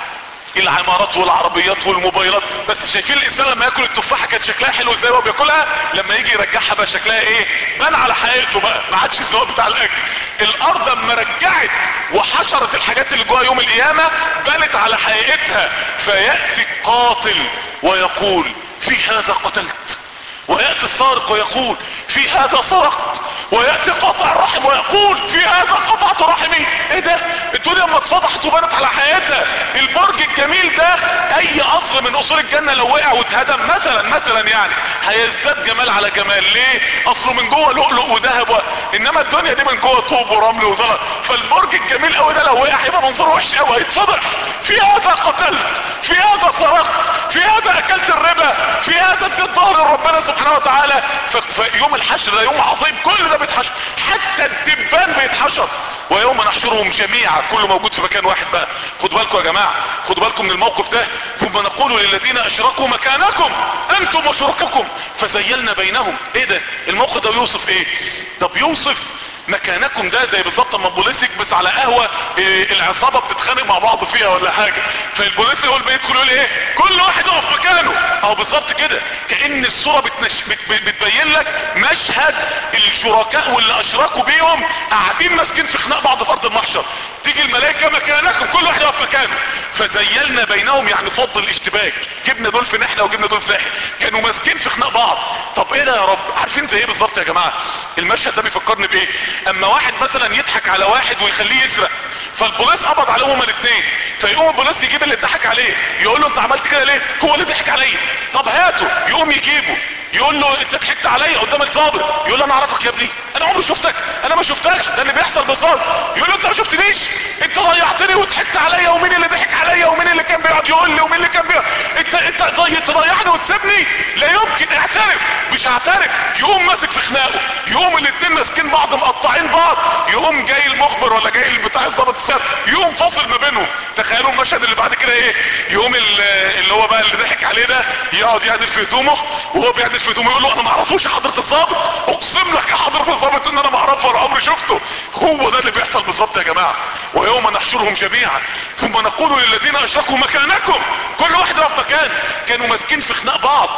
العمارات والعربيات والموبايلات بس شايفين الانسان لما ياكل التفاحه كانت شكلها حلو ازاي وهو بياكلها لما يجي يرجعها بقى شكلها ايه بان على حقيقته بقى ما عادش الذوق بتاع الاكل الارض اما رجعت وحشرت الحاجات اللي جواها يوم القيامه بانت على حقيقتها فياتي القاتل ويقول في هذا قتلت ويأتي السارق ويقول في هذا سرقت ويأتي قاطع الرحم ويقول في هذا قطعت رحمي ايه ده الدنيا اما اتفضحت وبنت على حياتها البرج الجميل ده اي اصل من اصول الجنة لو وقع واتهدم مثلا مثلا يعني هيزداد جمال على جمال ليه اصله من جوه لؤلؤ وذهب و... انما الدنيا دي من جوه طوب ورمل وزلط فالبرج الجميل قوي ده لو وقع هيبقى منظره وحش قوي هيتفضح في هذا قتلت في هذا سرقت في هذا اكلت الربا في هذا اديت ظهر ربنا سبحانه وتعالى فيوم الحشر ده يوم عظيم كل ده بيتحشر حتى الدبان بيتحشر ويوم نحشرهم جميعا كله موجود في مكان واحد بقى خدوا بالكم يا جماعة خدوا بالكم من الموقف ده ثم نقول للذين اشركوا مكانكم انتم وشرككم فزيلنا بينهم ايه ده الموقف ده بيوصف ايه ده بيوصف مكانكم ده زي بالظبط اما البوليس يكبس على قهوه إيه العصابه بتتخانق مع بعض فيها ولا حاجه فالبوليس يقول بيدخل يقول ايه كل واحد يقف مكانه او بالظبط كده كان الصوره بتنش... بت... بتبين لك مشهد الشركاء واللي اشركوا بيهم قاعدين ماسكين في خناق بعض في ارض المحشر تيجي الملائكه مكانكم كل واحد يقف مكانه فزيلنا بينهم يعني فض الاشتباك جبنا دول في ناحيه وجبنا دول في ناحيه كانوا ماسكين في خناق بعض طب ايه ده يا رب عارفين زي ايه بالظبط يا جماعه المشهد ده بيفكرني بايه اما واحد مثلا يضحك على واحد ويخليه يسرق فالبوليس قبض عليهم هما الاثنين فيقوم البوليس يجيب اللي ضحك عليه يقول له انت عملت كده ليه هو اللي ضحك عليا طب هاته يقوم يجيبه يقول له انت ضحكت عليا قدام الظابط يقول له انا اعرفك يا ابني انا عمري شفتك انا ما شفتكش ده اللي بيحصل بالظبط يقول له انت ما شفتنيش انت ضيعتني وضحكت عليا ومين اللي ضحك عليا ومين اللي كان بيقعد يقول لي ومين اللي كان بيقعد انت انت ضي... تضيعني وتسيبني لا يمكن اعترف مش هعترف يقوم ماسك في خناقه يقوم الاثنين ماسكين بعض مقطعين بعض يقوم جاي المخبر ولا جاي بتاع الظابط السابق يقوم فاصل ما بينهم تخيلوا المشهد اللي بعد كده ايه يقوم اللي هو بقى اللي ضحك عليه ده يقعد يعدل في هدومه وهو بيعدل في هدومه يقول له انا ما اعرفوش يا حضره الظابط اقسم لك يا حضره الظابط ان انا ما اعرفه ولا عمري شفته هو ده اللي بيحصل بالظبط يا جماعه ويوم نحشرهم جميعا ثم نقول للذين اشركوا مكانكم كل واحد في مكان كانوا ماسكين في خناق بعض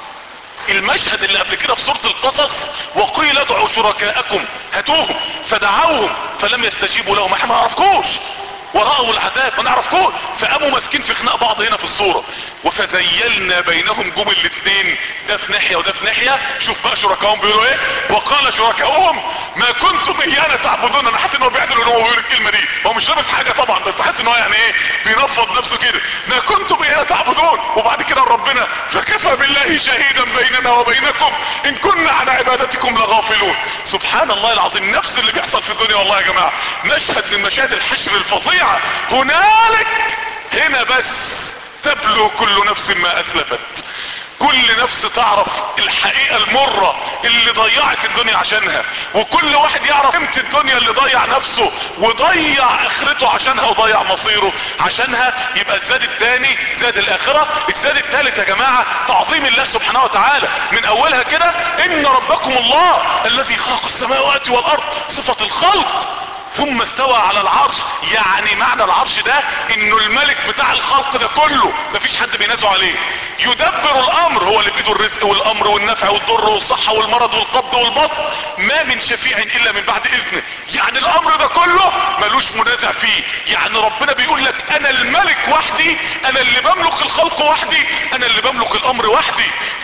المشهد اللي قبل كده في سورة القصص وقيل ادعوا شركاءكم هاتوهم فدعوهم فلم يستجيبوا لهم احنا ما نعرفكوش ورأوا العذاب ما نعرفكوش فقاموا ماسكين في خناق بعض هنا في الصورة وفزيلنا بينهم جم الاثنين ده في ناحية وده في ناحية شوف بقى شركائهم بيقولوا ايه وقال شركائهم ما كنتم ايانا تعبدون انا حاسس ان هو بيعدل ان هو بيقول الكلمة دي هو مش لابس حاجة طبعا بس حاسس ان هو يعني ايه بينفض نفسه كده ما كنتم ايانا تعبدون وبعد كده ربنا فكفى بالله شهيدا بيننا وبينكم ان كنا عن عبادتكم لغافلون سبحان الله العظيم نفس اللي بيحصل في الدنيا والله يا جماعة مشهد من مشاهد الحشر الفظيع هنالك هنا بس تبلو كل نفس ما اسلفت كل نفس تعرف الحقيقة المرة اللي ضيعت الدنيا عشانها وكل واحد يعرف قيمة الدنيا اللي ضيع نفسه وضيع اخرته عشانها وضيع مصيره عشانها يبقى الزاد الثاني زاد الاخرة الزاد الثالث يا جماعة تعظيم الله سبحانه وتعالى من اولها كده ان ربكم الله الذي خلق السماوات والارض صفة الخلق ثم استوى على العرش يعني معنى العرش ده انه الملك بتاع الخلق ده كله مفيش حد بينازع عليه يدبر الامر هو اللي بيده الرزق والامر والنفع والضر والصحة والمرض والقبض والبسط ما من شفيع الا من بعد اذنه يعني الامر ده كله ملوش منازع فيه يعني ربنا بيقول لك انا الملك وحدي انا اللي بملك الخلق وحدي انا اللي بملك الامر وحدي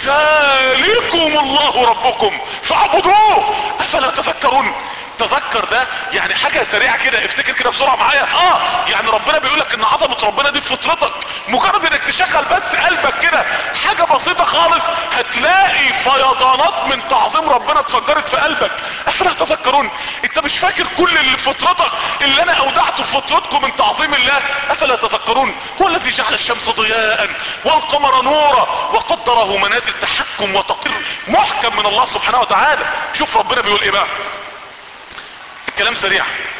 ذلكم الله ربكم فاعبدوه افلا تفكرون تذكر ده يعني حاجة سريعة كده افتكر كده بسرعة معايا اه يعني ربنا بيقولك ان عظمة ربنا دي في فطرتك مجرد انك تشغل بس قلبك كده حاجة بسيطة خالص هتلاقي فيضانات من تعظيم ربنا اتفجرت في قلبك افلا تذكرون انت مش فاكر كل اللي في فطرتك اللي انا اودعته في فطرتكم من تعظيم الله افلا تذكرون هو الذي جعل الشمس ضياء والقمر نورا وقدره منازل تحكم وتقدير محكم من الله سبحانه وتعالى شوف ربنا بيقول ايه بقى كلام سريع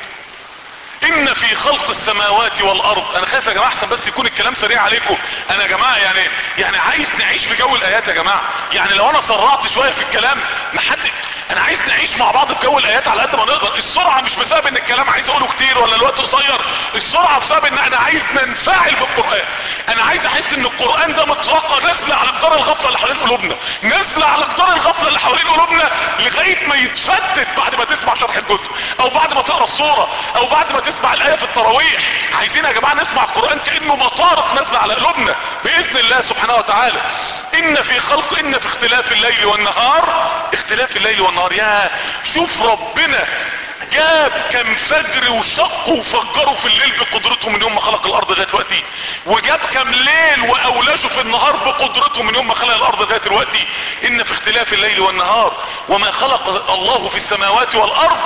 ان في خلق السماوات والارض انا خايف يا جماعه احسن بس يكون الكلام سريع عليكم انا يا جماعه يعني يعني عايز نعيش في جو الايات يا جماعه يعني لو انا سرعت شويه في الكلام ما حد انا عايز نعيش مع بعض في جو الايات على قد ما نقدر السرعه مش بسبب ان الكلام عايز اقوله كتير ولا الوقت قصير السرعه بسبب ان انا عايز ننفعل بالقران انا عايز احس ان القران ده مطرقه نازله على جدار الغفله اللي حوالين قلوبنا نازله على جدار الغفله اللي حوالين قلوبنا لغايه ما يتفتت بعد ما تسمع شرح الجزء او بعد ما تقرا الصوره او بعد ما تسمع الايه في التراويح عايزين يا جماعه نسمع القران كانه مطارق نازله على قلوبنا باذن الله سبحانه وتعالى ان في خلق ان في اختلاف الليل والنهار اختلاف الليل والنهار يا شوف ربنا جاب كم فجر وشقوا وفجروا في الليل بقدرته من يوم ما خلق الارض لغايه دلوقتي وجاب كم ليل واولجوا في النهار بقدرته من يوم ما خلق الارض لغايه دلوقتي ان في اختلاف الليل والنهار وما خلق الله في السماوات والارض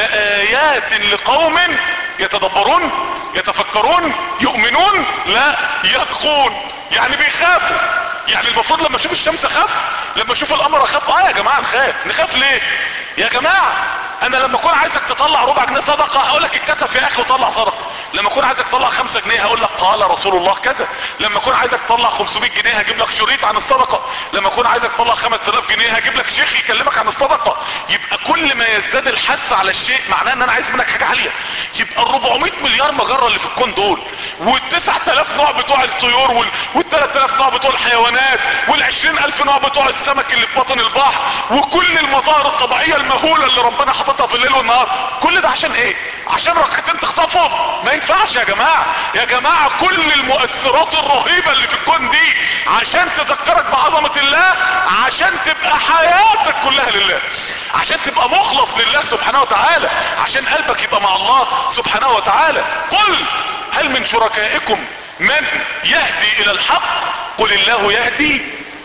لايات لقوم يتدبرون يتفكرون يؤمنون لا يتقون يعني بيخافوا يعني المفروض لما اشوف الشمس اخاف لما اشوف القمر اخاف اه يا جماعه نخاف نخاف ليه يا جماعه انا لما اكون عايزك تطلع ربع جنيه صدقه هقول لك اتكسف يا اخي وطلع صدقه لما اكون عايزك تطلع خمسة جنيه هقول لك قال رسول الله كذا لما اكون عايزك تطلع 500 جنيه هجيب لك شريط عن الصدقه لما اكون عايزك تطلع 5000 جنيه هجيب لك شيخ يكلمك عن الصدقه يبقى كل ما يزداد الحث على الشيء معناه ان انا عايز منك حاجه عاليه يبقى ال 400 مليار مجره اللي في الكون دول وال 9000 نوع بتوع الطيور وال وال 3000 نوع بتوع الحيوانات وال 20000 نوع بتوع السمك اللي في بطن البحر وكل المظاهر الطبيعيه المهوله اللي ربنا حاططها في الليل والنهار كل ده عشان ايه عشان ركعتين تخطفهم ما ينفعش يا جماعه يا جماعه كل المؤثرات الرهيبه اللي في الكون دي عشان تذكرك بعظمه الله عشان تبقى حياتك كلها لله عشان تبقى مخلص لله سبحانه وتعالى عشان قلبك يبقى مع الله سبحانه وتعالى قل هل من شركائكم من يهدي الى الحق قل الله يهدي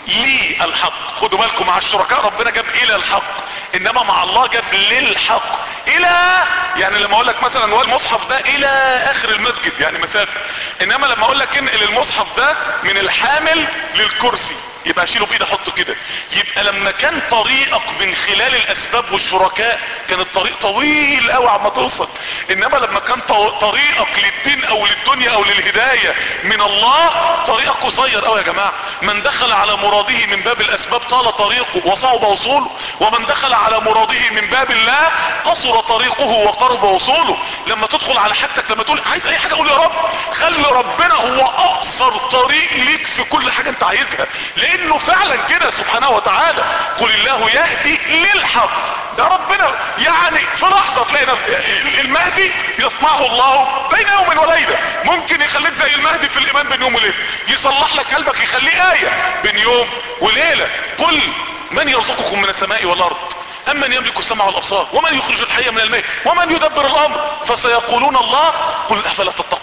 لي الحق خدوا بالكم مع الشركاء ربنا جاب الى الحق انما مع الله جاب للحق الى يعني لما اقول لك مثلا هو المصحف ده الى اخر المسجد يعني مسافة انما لما اقول لك انقل المصحف ده من الحامل للكرسي يبقى اشيله بايدي احطه كده يبقى لما كان طريقك من خلال الاسباب والشركاء كان الطريق طويل قوي عما توصل انما لما كان طريقك للدين او للدنيا او للهداية من الله طريقك قصير قوي يا جماعة من دخل على مراده من باب الاسباب طال طريقه وصعب وصوله ومن دخل على مراده من باب الله قصر طريقه وقرب وصوله لما تدخل على حاجتك لما تقول عايز اي حاجة قول يا رب خلي ربنا هو اقصر طريق ليك في كل حاجة انت عايزها لانه فعلا كده سبحانه وتعالى قل الله يهدي للحق ده ربنا يعني في لحظة تلاقي المهدي يصنعه الله بين يوم وليلة ممكن يخليك زي المهدي في الايمان بين يوم وليلة يصلح لك قلبك يخليه آية بين يوم وليلة قل من يرزقكم من السماء والارض امن يملك السمع والابصار ومن يخرج الحي من الميت ومن يدبر الامر فسيقولون الله قل افلا تتقون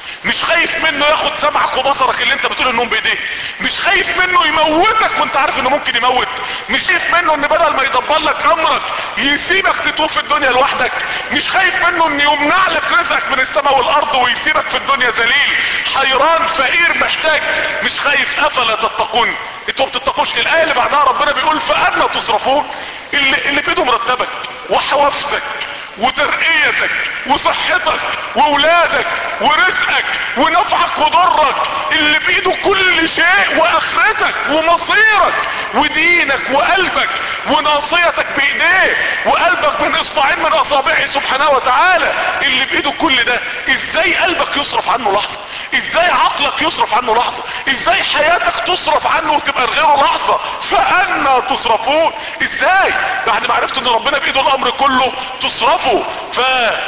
مش خايف منه ياخد سمعك وبصرك اللي انت بتقول انهم بايديه مش خايف منه يموتك وانت عارف انه ممكن يموت مش خايف منه ان بدل ما يدبر لك امرك يسيبك تطوف في الدنيا لوحدك مش خايف منه ان يمنع لك رزقك من السماء والارض ويسيبك في الدنيا ذليل حيران فقير محتاج مش خايف افلا تتقون انتوا ما بتتقوش الايه اللي بعدها ربنا بيقول فانا تصرفون اللي, اللي بايده مرتبك وحوافزك وترقيتك وصحتك واولادك ورزقك ونفعك وضرك اللي بايده كل شيء واخرتك ومصيرك ودينك وقلبك وناصيتك بايديه وقلبك من اصبعين من اصابعه سبحانه وتعالى اللي بايده كل ده ازاي قلبك يصرف عنه لحظة ازاي عقلك يصرف عنه لحظة ازاي حياتك تصرف عنه وتبقى غيره لحظة فانا تصرفون ازاي بعد ما عرفت ان ربنا بايده الامر كله تصرفوا ف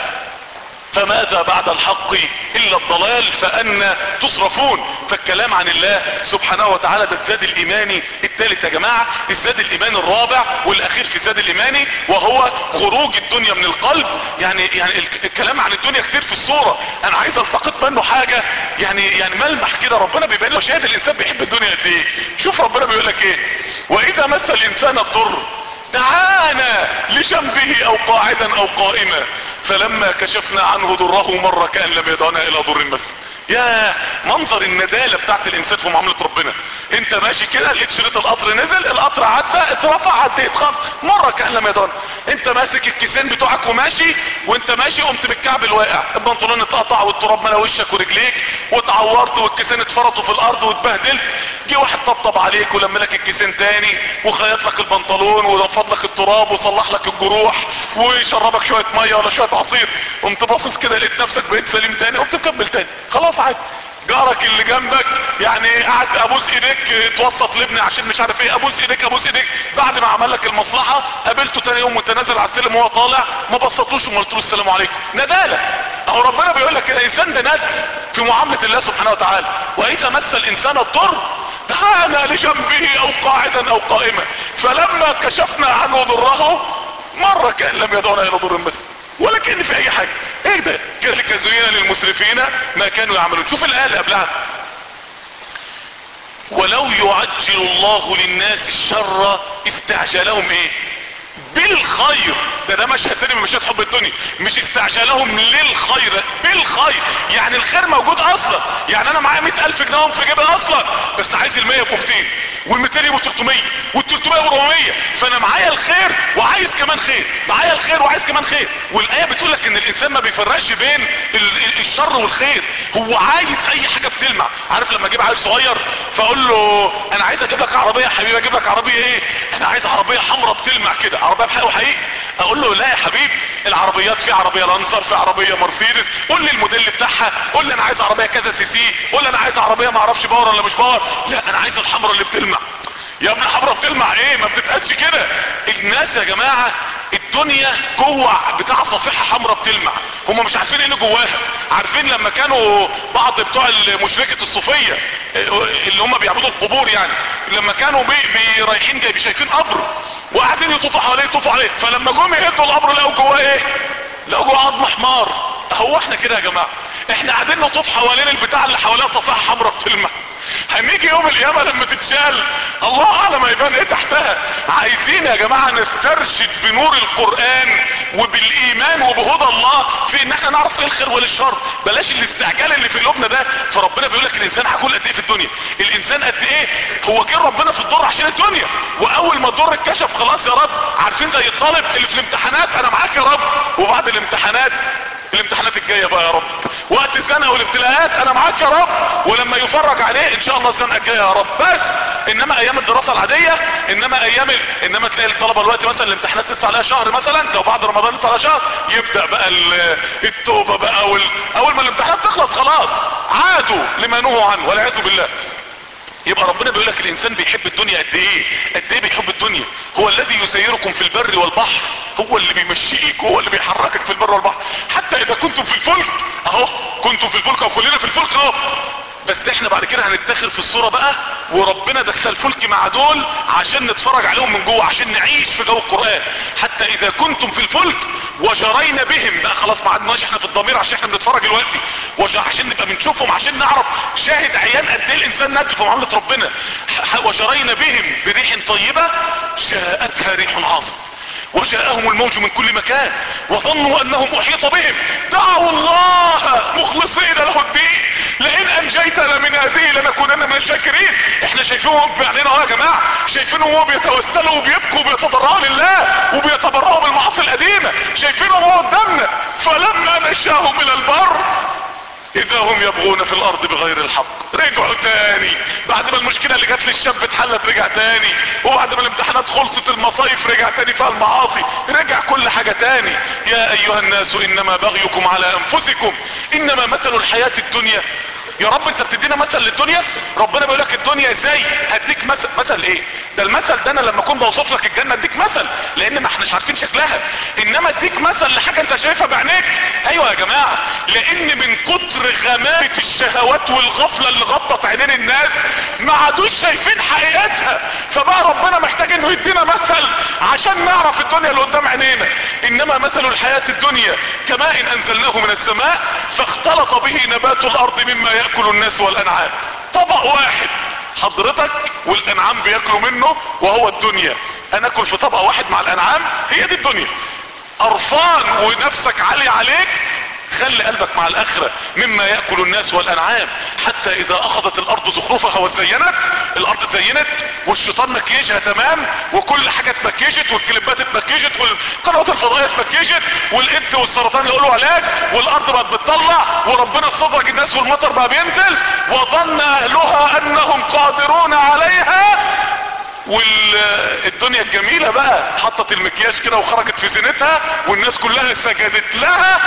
فماذا بعد الحق الا الضلال فانا تصرفون فالكلام عن الله سبحانه وتعالى ده الزاد الايماني الثالث يا جماعة الزاد الايماني الرابع والاخير في الزاد الايماني وهو خروج الدنيا من القلب يعني يعني الكلام عن الدنيا كتير في الصورة انا عايز التقط منه حاجة يعني يعني ملمح كده ربنا بيبين له شهادة الانسان بيحب الدنيا قد ايه شوف ربنا بيقول لك ايه واذا مس الانسان الضر دعانا لجنبه او قاعدا او قائما فلما كشفنا عنه ضره مر كأن لم يدعنا الى ضر بس يا منظر الندالة بتاعت الانسان في معاملة ربنا انت ماشي كده لقيت شريط القطر نزل القطر عدى اترفع عديت خط مرة كأن لم يدعنا انت ماسك الكيسين بتوعك وماشي وانت ماشي قمت بالكعب الواقع البنطلون اتقطع والتراب ملا وشك ورجليك واتعورت والكيسين اتفرطوا في الارض واتبهدلت جه واحد طبطب عليك ولم لك الكيسين تاني وخيط لك البنطلون ونفض لك التراب وصلح لك الجروح ويشربك شوية مية ولا شوية عصير قمت باصص كده لقيت نفسك بقيت سليم تاني قمت مكمل تاني خلاص عادي جارك اللي جنبك يعني قعد ابوس ايديك توسط لابني عشان مش عارف ايه ابوس ايديك ابوس ايديك بعد ما عمل لك المصلحه قابلته تاني يوم وانت نازل على السلم وهو طالع ما بسطوش وما قلتلوش السلام عليكم نداله اهو ربنا بيقول لك كده الانسان ده ندل في معامله الله سبحانه وتعالى واذا مس الانسان الضر دعانا لجنبه او قاعدا او قائما فلما كشفنا عنه ضره مره كان لم يدعنا الى ضر بس ولا كان في اي حاجة ايه ده كذلك زين للمسرفين ما كانوا يعملون شوف الآية اللي قبلها ولو يعجل الله للناس الشر استعجلهم ايه بالخير ده ده مشهد تاني من مشاهد حب الدنيا مش استعجلهم للخير بالخير يعني الخير موجود اصلا يعني انا معايا مئة الف جنيه في جيبي اصلا بس عايز المية يبقوا 200 والميتين يبقوا 300 وال300 يبقوا 400 فانا معايا الخير وعايز كمان خير معايا الخير وعايز كمان خير والايه بتقول لك ان الانسان ما بيفرقش بين الشر والخير هو عايز اي حاجه بتلمع عارف لما اجيب عيل صغير فاقول له انا عايز اجيب لك عربيه يا حبيبي اجيب لك عربيه ايه انا عايز عربيه حمراء بتلمع كده عربيه بحق وحقيقي اقول له لا يا حبيبي العربيات في عربيه لانسر في عربيه مرسيدس قول لي الموديل بتاعها قول لي انا عايز عربيه كذا سي سي قول لي انا عايز عربيه ما اعرفش باور ولا مش باور لا انا عايز الحمراء اللي بتلمع يا ابن الحمراء بتلمع ايه ما بتتقالش كده الناس يا جماعة الدنيا جوه بتاع صفيحة حمراء بتلمع هم مش عارفين ايه اللي جواها عارفين لما كانوا بعض بتوع مشركة الصوفية اللي هم بيعبدوا القبور يعني لما كانوا بي بي رايحين جاي شايفين قبر وقاعدين يطوفوا حواليه يطوفوا عليه فلما جم يهدوا القبر لقوا جواه ايه لقوا جواه عظم حمار هو احنا كده يا جماعة احنا قاعدين نطوف حوالين البتاع اللي حواليها صفيحة حمراء بتلمع هنيجي يوم القيامة لما تتشال الله اعلم هيبان ايه تحتها عايزين يا جماعة نسترشد بنور القرآن وبالايمان وبهدى الله في ان احنا نعرف ايه الخير والشر بلاش الاستعجال اللي في قلوبنا ده فربنا بيقول لك الانسان عجول قد ايه في الدنيا الانسان قد ايه هو كان ربنا في الضر عشان الدنيا واول ما الضر اتكشف خلاص يا رب عارفين زي الطالب اللي في الامتحانات انا معاك يا رب وبعد الامتحانات الامتحانات الجاية بقى يا رب وقت السنة والابتلاءات انا معاك يا رب ولما يفرج عليه ان شاء الله السنة الجاية يا رب بس انما ايام الدراسة العادية انما ايام ال... انما تلاقي الطلبة الوقت مثلا الامتحانات لسه عليها شهر مثلا لو بعد رمضان لسه عليها شهر يبدأ بقى ال... التوبة بقى وال... اول ما الامتحانات تخلص خلاص عادوا لما نهوا عنه والعياذ بالله يبقى ربنا بيقول لك الانسان بيحب الدنيا قد ايه قد ايه بيحب الدنيا هو الذي يسيركم في البر والبحر هو اللي بيمشيك هو اللي بيحركك في البر والبحر حتى اذا كنتم في الفلك اهو كنتم في الفلك او كلنا في الفلك اهو بس احنا بعد كده هنتدخل في الصورة بقى وربنا دخل فلك مع دول عشان نتفرج عليهم من جوه عشان نعيش في جو القرآن حتى اذا كنتم في الفلك وجرينا بهم بقى خلاص ما عدناش احنا في الضمير عشان احنا بنتفرج دلوقتي وج- عشان نبقى بنشوفهم عشان نعرف شاهد عيان قد ايه الانسان نادل في معاملة ربنا ح- وجرينا بهم بريح طيبة جاءتها ريح عاصف وجاءهم الموج من كل مكان وظنوا انهم احيط بهم دعوا الله مخلصين له الدين لئن انجيتنا من هذه لنكونن من الشاكرين احنا شايفينهم بعيننا اهو يا جماعه شايفينهم وهو بيتوسلوا وبيبكوا وبيتضرعوا لله وبيتبرعوا من المعاصي القديمه شايفينهم وهو قدامنا فلما نشاهم الى البر اذا هم يبغون في الارض بغير الحق رجعوا تاني بعد ما المشكلة اللي جات للشاب اتحلت رجع تاني وبعد ما الامتحانات خلصت المصايف رجع تاني فيها المعاصي رجع كل حاجة تاني يا ايها الناس انما بغيكم على انفسكم انما مثل الحياة الدنيا يا رب انت بتدينا مثل للدنيا ربنا بيقول لك الدنيا ازاي هديك مثل مثل ايه ده المثل ده انا لما اكون بوصف لك الجنه اديك مثل لان ما احناش عارفين شكلها انما اديك مثل لحاجه انت شايفها بعينيك ايوه يا جماعه لان من كتر غمامه الشهوات والغفله اللي غطت عينين الناس ما عادوش شايفين حقيقتها فبقى ربنا محتاج انه يدينا مثل عشان نعرف الدنيا اللي قدام عينينا انما مثل الحياه الدنيا كماء انزلناه من السماء فاختلط به نبات الارض مما ياكل الناس والانعام طبق واحد حضرتك والانعام بياكلوا منه وهو الدنيا انا اكل في طبق واحد مع الانعام هي دي الدنيا قرفان ونفسك عالي عليك خلي قلبك مع الاخرة مما يأكل الناس والانعام حتى اذا اخذت الارض زخرفها وزينت الارض زينت والشيطان مكيجها تمام وكل حاجة اتمكيجت والكليبات اتمكيجت والقنوات الفضائية اتمكيجت والايدز والسرطان يقولوا علاج والارض بقت بتطلع وربنا استدرج الناس والمطر بقى بينزل وظن اهلها انهم قادرون عليها والدنيا الجميلة بقى حطت المكياج كده وخرجت في زينتها والناس كلها سجدت لها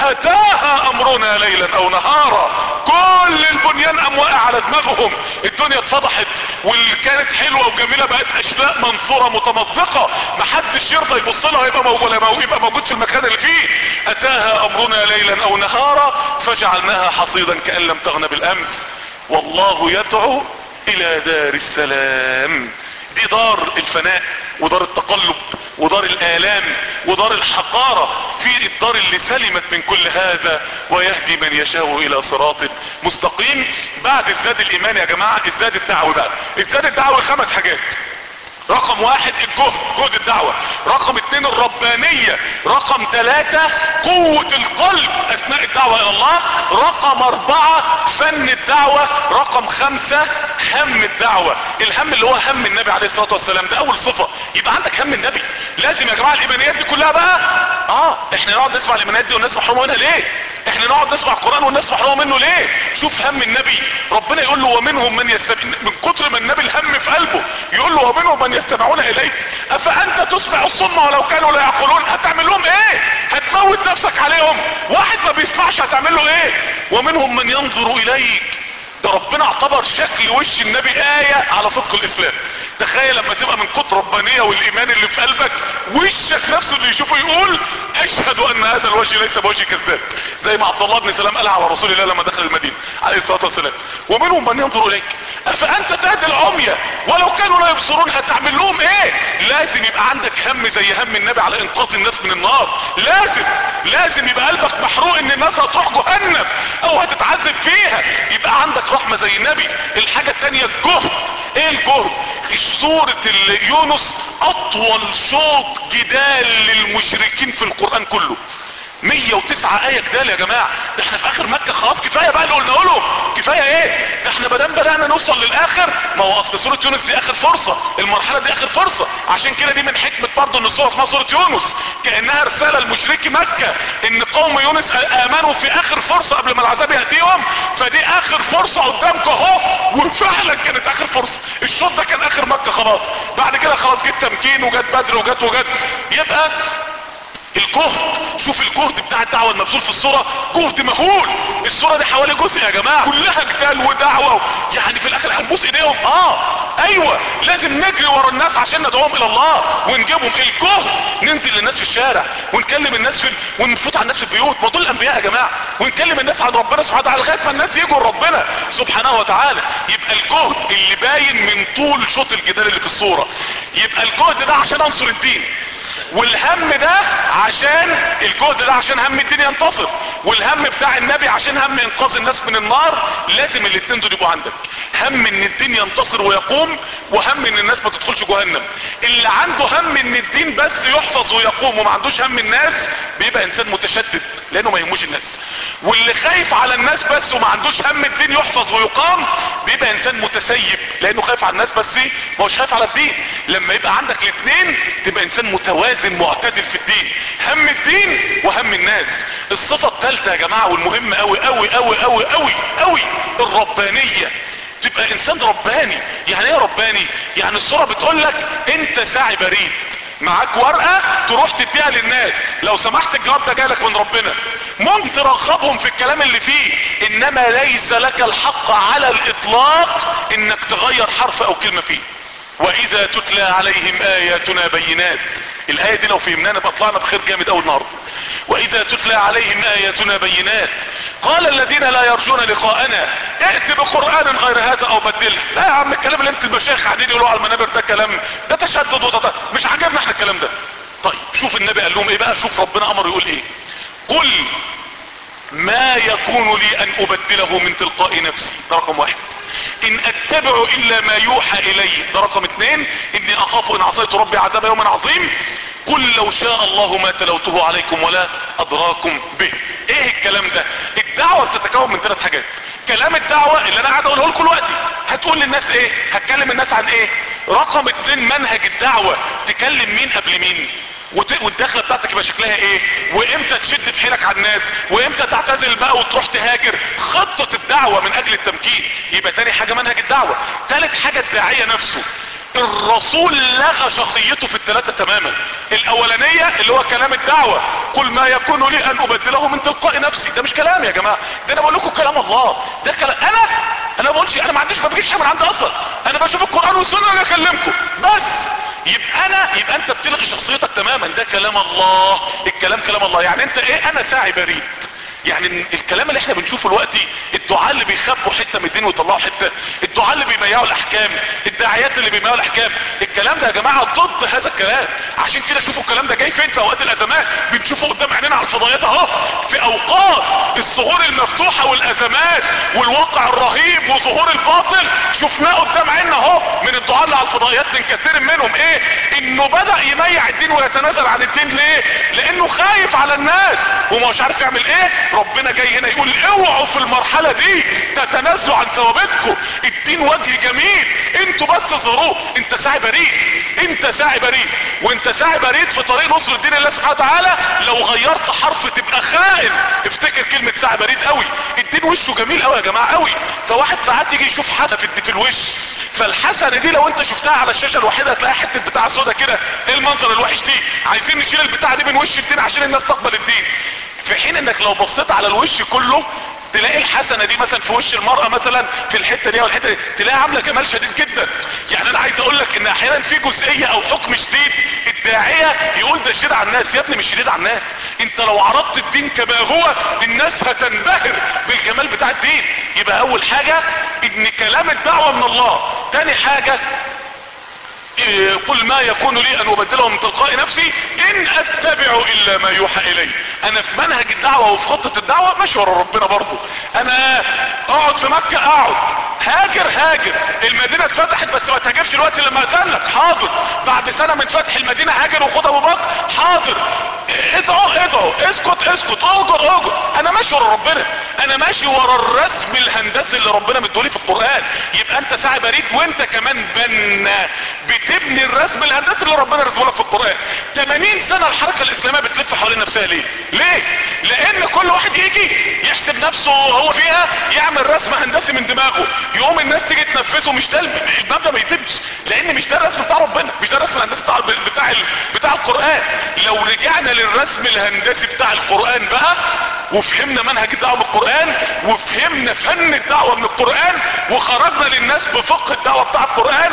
اتاها امرنا ليلا او نهارا كل البنيان قام واقع على دماغهم الدنيا اتفضحت واللي كانت حلوة وجميلة بقت اشلاء منصورة متمزقة محدش يرضى يبص لها يبقى موجود يبقى موجود في المكان اللي فيه اتاها امرنا ليلا او نهارا فجعلناها حصيدا كأن لم تغن بالامس والله يدعو الى دار السلام دي دار الفناء ودار التقلب ودار الالام ودار الحقارة في الدار اللي سلمت من كل هذا ويهدي من يشاء الى صراط مستقيم بعد الزاد الايمان يا جماعة الزاد الدعوي بقى الزاد الدعوي خمس حاجات رقم واحد الجهد جهد الدعوة رقم اتنين الربانية رقم ثلاثة قوة القلب اثناء الدعوة الى الله رقم اربعة فن الدعوة رقم خمسة هم الدعوة الهم اللي هو هم النبي عليه الصلاة والسلام ده اول صفة يبقى عندك هم النبي لازم يا جماعة الايمانيات دي كلها بقى اه احنا نقعد نسمع الايمانيات دي والناس محرومة منها ليه احنا نقعد نسمع القرآن والناس محرومة منه ليه شوف هم النبي ربنا يقول له ومنهم من يستمع من كتر ما النبي الهم في قلبه يقول له ومنهم من يستمعون اليك افانت تسمع الصم ولو كانوا لا يعقلون هتعمل لهم ايه هتموت نفسك عليهم واحد ما بيسمعش هتعمل له ايه ومنهم من ينظر اليك ده ربنا اعتبر شكل وش النبي آية على صدق الاسلام تخيل لما تبقى من كتر ربانية والايمان اللي في قلبك وشك نفسه اللي يشوفه يقول اشهد ان هذا الوجه ليس بوجه كذاب زي ما عبد الله بن سلام قال على رسول الله لما دخل المدينة عليه الصلاة والسلام ومنهم من ينظر اليك افانت تهدي العمية ولو كانوا لا يبصرون هتعمل لهم ايه لازم يبقى عندك هم زي هم النبي على انقاذ الناس من النار لازم لازم يبقى قلبك محروق ان الناس هتروح جهنم او هتتعذب فيها يبقى عندك رحمة زي النبي الحاجة التانية الجهد ايه الجهد سورة يونس اطول شوط جدال للمشركين في القرآن كله 109 آية جدال يا جماعة ده احنا في اخر مكة خلاص كفاية بقى اللي قلنا له كفاية ايه ده احنا بدام بدأنا نوصل للاخر ما هو اصل سورة يونس دي اخر فرصة المرحلة دي اخر فرصة عشان كده دي من حكمة برضه ان السورة اسمها سورة يونس كأنها رسالة لمشركي مكة ان قوم يونس امنوا في اخر فرصة قبل ما العذاب يأتيهم فدي اخر فرصة قدامك اهو وفعلا كانت اخر فرصة الشوط ده كان اخر مكة خلاص بعد كده خلاص جت تمكين وجت بدر وجت وجت يبقى الجهد شوف الجهد بتاع الدعوة المبذول في الصورة جهد مهول الصورة دي حوالي جزء يا جماعة كلها جدال ودعوة يعني في الاخر هنبوس ايديهم اه ايوه لازم نجري ورا الناس عشان ندعوهم الى الله ونجيبهم الجهد ننزل للناس في الشارع ونكلم الناس في ونفوت على الناس في البيوت ما دول الانبياء يا جماعة ونكلم الناس عن ربنا سبحانه وتعالى لغاية ما الناس يجوا لربنا سبحانه وتعالى يبقى الجهد اللي باين من طول شوط الجدال اللي في الصورة يبقى الجهد ده عشان انصر الدين والهم ده عشان الجهد ده عشان هم الدين ينتصر والهم بتاع النبي عشان هم انقاذ الناس من النار لازم الاثنين دول يبقوا عندك هم ان الدين ينتصر ويقوم وهم ان الناس ما تدخلش جهنم اللي عنده هم ان الدين بس يحفظ ويقوم وما عندوش هم الناس بيبقى انسان متشدد لانه ما يهموش الناس واللي خايف على الناس بس وما عندوش هم الدين يحفظ ويقام بيبقى انسان متسيب لانه خايف على الناس بس ما هوش خايف على الدين لما يبقى عندك الاثنين تبقى انسان متوازن معتدل في الدين هم الدين وهم الناس الصفة الثالثة يا جماعة والمهمة قوي قوي قوي قوي قوي قوي الربانية تبقى انسان رباني يعني ايه رباني يعني الصورة بتقول لك انت ساعي بريد معاك ورقة تروح تديها للناس لو سمحت الجواب ده جالك من ربنا ممكن ترغبهم في الكلام اللي فيه انما ليس لك الحق على الاطلاق انك تغير حرف او كلمة فيه واذا تتلى عليهم اياتنا بينات الاية دي لو فهمناها نبقى طلعنا بخير جامد اول النهارده واذا تتلى عليهم اياتنا بينات قال الذين لا يرجون لقاءنا ائت بقرآن غير هذا او بدله لا يا عم الكلام اللي انت المشايخ قاعدين يقولوا على المنابر ده كلام ده تشدد وتط... مش عجبنا احنا الكلام ده طيب شوف النبي قال لهم ايه بقى شوف ربنا امر يقول ايه قل ما يكون لي ان ابدله من تلقاء نفسي ده رقم واحد ان اتبع الا ما يوحى الي ده رقم اتنين اني اخاف ان عصيت ربي عذاب يوم عظيم قل لو شاء الله ما تلوته عليكم ولا ادراكم به ايه الكلام ده الدعوة بتتكون من ثلاث حاجات كلام الدعوة اللي انا قاعد اقوله لكم دلوقتي هتقول للناس ايه هتكلم الناس عن ايه رقم اتنين منهج الدعوة تكلم مين قبل مين والدخله بتاعتك يبقى شكلها ايه وامتى تشد في حيلك على الناس وامتى تعتزل بقى وتروح تهاجر خطة الدعوة من اجل التمكين يبقى تاني حاجة منهج الدعوة تالت حاجة الداعية نفسه الرسول لغى شخصيته في الثلاثة تماما الاولانية اللي هو كلام الدعوة قل ما يكون لي ان ابدله من تلقاء نفسي ده مش كلام يا جماعة ده انا بقول لكم كلام الله ده كلام انا انا بقولش انا ما عنديش ما بجيش من عندي اصلا انا بشوف القرآن والسنة انا اكلمكم بس يبقى انا يبقى انت بتلغي شخصيتك تماما ده كلام الله الكلام كلام الله يعني انت ايه انا ساعي بريد يعني الكلام اللي احنا بنشوفه دلوقتي الدعاء اللي بيخبوا حته من الدين ويطلعوا حته الدعاء اللي بيبيعوا الاحكام الداعيات اللي بيبيعوا الاحكام الكلام ده يا جماعه ضد هذا الكلام عشان كده شوفوا الكلام ده جاي فين في اوقات الازمات بنشوفه قدام عينينا على الفضائيات اهو في اوقات الثغور المفتوحه والازمات والواقع الرهيب وظهور الباطل شفناه قدام عيننا اهو من الدعاء اللي على الفضائيات من كثير منهم ايه انه بدا يميع الدين ويتنازل عن الدين ليه لانه خايف على الناس وما مش عارف يعمل ايه ربنا جاي هنا يقول اوعوا في المرحلة دي تتنازلوا عن ثوابتكم الدين وجه جميل انتوا بس ظهروه انت ساعي بريد انت ساعي بريد وانت ساعي بريد في طريق نصر الدين الله سبحانه وتعالى لو غيرت حرف تبقى خائن افتكر كلمة ساعي بريد قوي الدين وشه جميل قوي يا جماعة قوي فواحد ساعات يجي يشوف حسنة في, في الوش فالحسنة دي لو انت شفتها على الشاشة الوحيدة هتلاقي حتة بتاع سودا كده ايه المنظر الوحش دي عايزين نشيل البتاع دي من وش الدين عشان الناس تقبل الدين في حين انك لو بصيت على الوش كله تلاقي الحسنة دي مثلا في وش المرأة مثلا في الحتة دي او الحتة دي تلاقي عاملة جمال شديد جدا يعني انا عايز اقول لك ان احيانا في جزئية او حكم شديد الداعية يقول ده شديد على الناس يا ابني مش شديد على الناس انت لو عرضت الدين كما هو الناس هتنبهر بالجمال بتاع الدين يبقى اول حاجة ان كلام الدعوة من الله تاني حاجة قل ما يكون لي ان ابدله من تلقاء نفسي ان اتبع الا ما يوحى الي انا في منهج الدعوة وفي خطة الدعوة ماشي ورا ربنا برضه انا اقعد في مكة اقعد هاجر هاجر المدينة اتفتحت بس ما تهاجرش الوقت لما اذن لك حاضر بعد سنة من فتح المدينة هاجر وخد ابو بكر حاضر ادعو ادعو اسكت اسكت اهجر اهجر انا ماشي ورا ربنا انا ماشي ورا الرسم الهندسي اللي ربنا مدولي في القرآن يبقى انت ساعي بريد وانت كمان بنا بتبني الرسم الهندسي اللي ربنا رسمه لك في القرآن 80 سنة الحركة الاسلامية بتلف حوالين نفسها هندسية ليه ليه لان كل واحد يجي يحسب نفسه وهو فيها يعمل رسم هندسي من دماغه يقوم الناس تيجي تنفذه مش ده المبدا ما يتمش لان مش ده الرسم بتاع ربنا مش ده الرسم الهندسي بتاع بتاع بتاع القران لو رجعنا للرسم الهندسي بتاع القران بقى وفهمنا منهج الدعوه من القران وفهمنا فن الدعوه من القران وخرجنا للناس بفقه الدعوه بتاع القران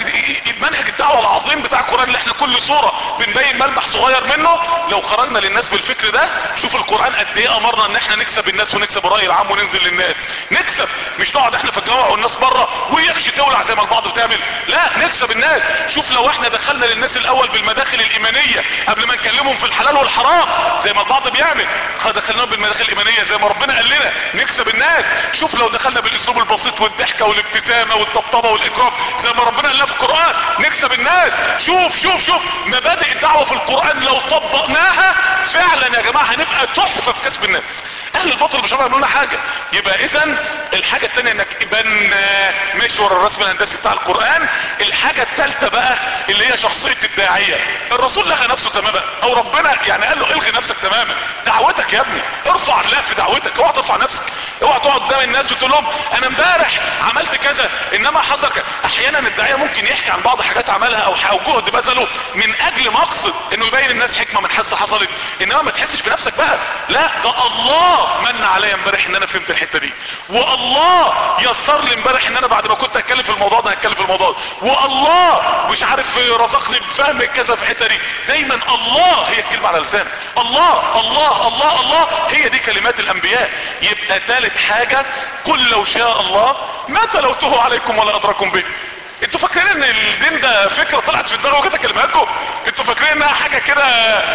منهج الدعوه العظيم بتاع القران اللي احنا كل صوره بنبين ملمح صغير منه لو خرجنا للناس بالفكر ده شوف القران قد ايه امرنا ان احنا نكسب الناس ونكسب الراي العام وننزل للناس نكسب مش نقعد احنا في الجامعه والناس بره ويخشي تولع زي ما البعض بتعمل لا نكسب الناس شوف لو احنا دخلنا للناس الاول بالمداخل الايمانيه قبل ما نكلمهم في الحلال والحرام زي ما البعض بيعمل دخلناهم بالمداخل الايمانيه زي ما ربنا قال لنا نكسب الناس شوف لو دخلنا بالاسلوب البسيط والضحكه والابتسامه والطبطبه والاكرام زي ما ربنا قال لنا في القران نكسب الناس شوف شوف شوف مبادئ الدعوه في القران لو طبقناها فعلا يا جماعه هنبقى تحفه في كسب الناس اهل الباطل مش هيعملوا لنا حاجه يبقى اذا الحاجه الثانيه انك ابن ماشي ورا الرسم الهندسي بتاع القران الحاجه الثالثه بقى اللي هي شخصيه الداعيه الرسول لغى نفسه تماما او ربنا يعني قال له الغي نفسك تماما دعوتك يا ابني ارفع الله في دعوتك اوعى ترفع نفسك اوعى تقعد قدام الناس وتقول لهم انا امبارح عملت كذا انما حصل كذا احيانا الداعيه ممكن يحكي عن بعض حاجات عملها او او جهد بذله من اجل مقصد انه يبين الناس حكمه من حادثه حصلت انما ما تحسش بنفسك بقى لا ده الله من عليا امبارح ان انا فهمت الحته دي والله يسر لي امبارح ان انا بعد ما كنت اتكلم في الموضوع ده هتكلم في الموضوع ده والله مش عارف رزقني بفهم كذا في الحته دي دايما الله هي الكلمه على لسانك الله الله الله الله هي دي كلمات الانبياء يبقى ثالث حاجه قل لو شاء الله ما تلوته عليكم ولا ادراكم به انتوا فاكرين ان الدين ده فكره طلعت في الدار وجت اكلمها لكم انتوا فاكرين انها حاجه كده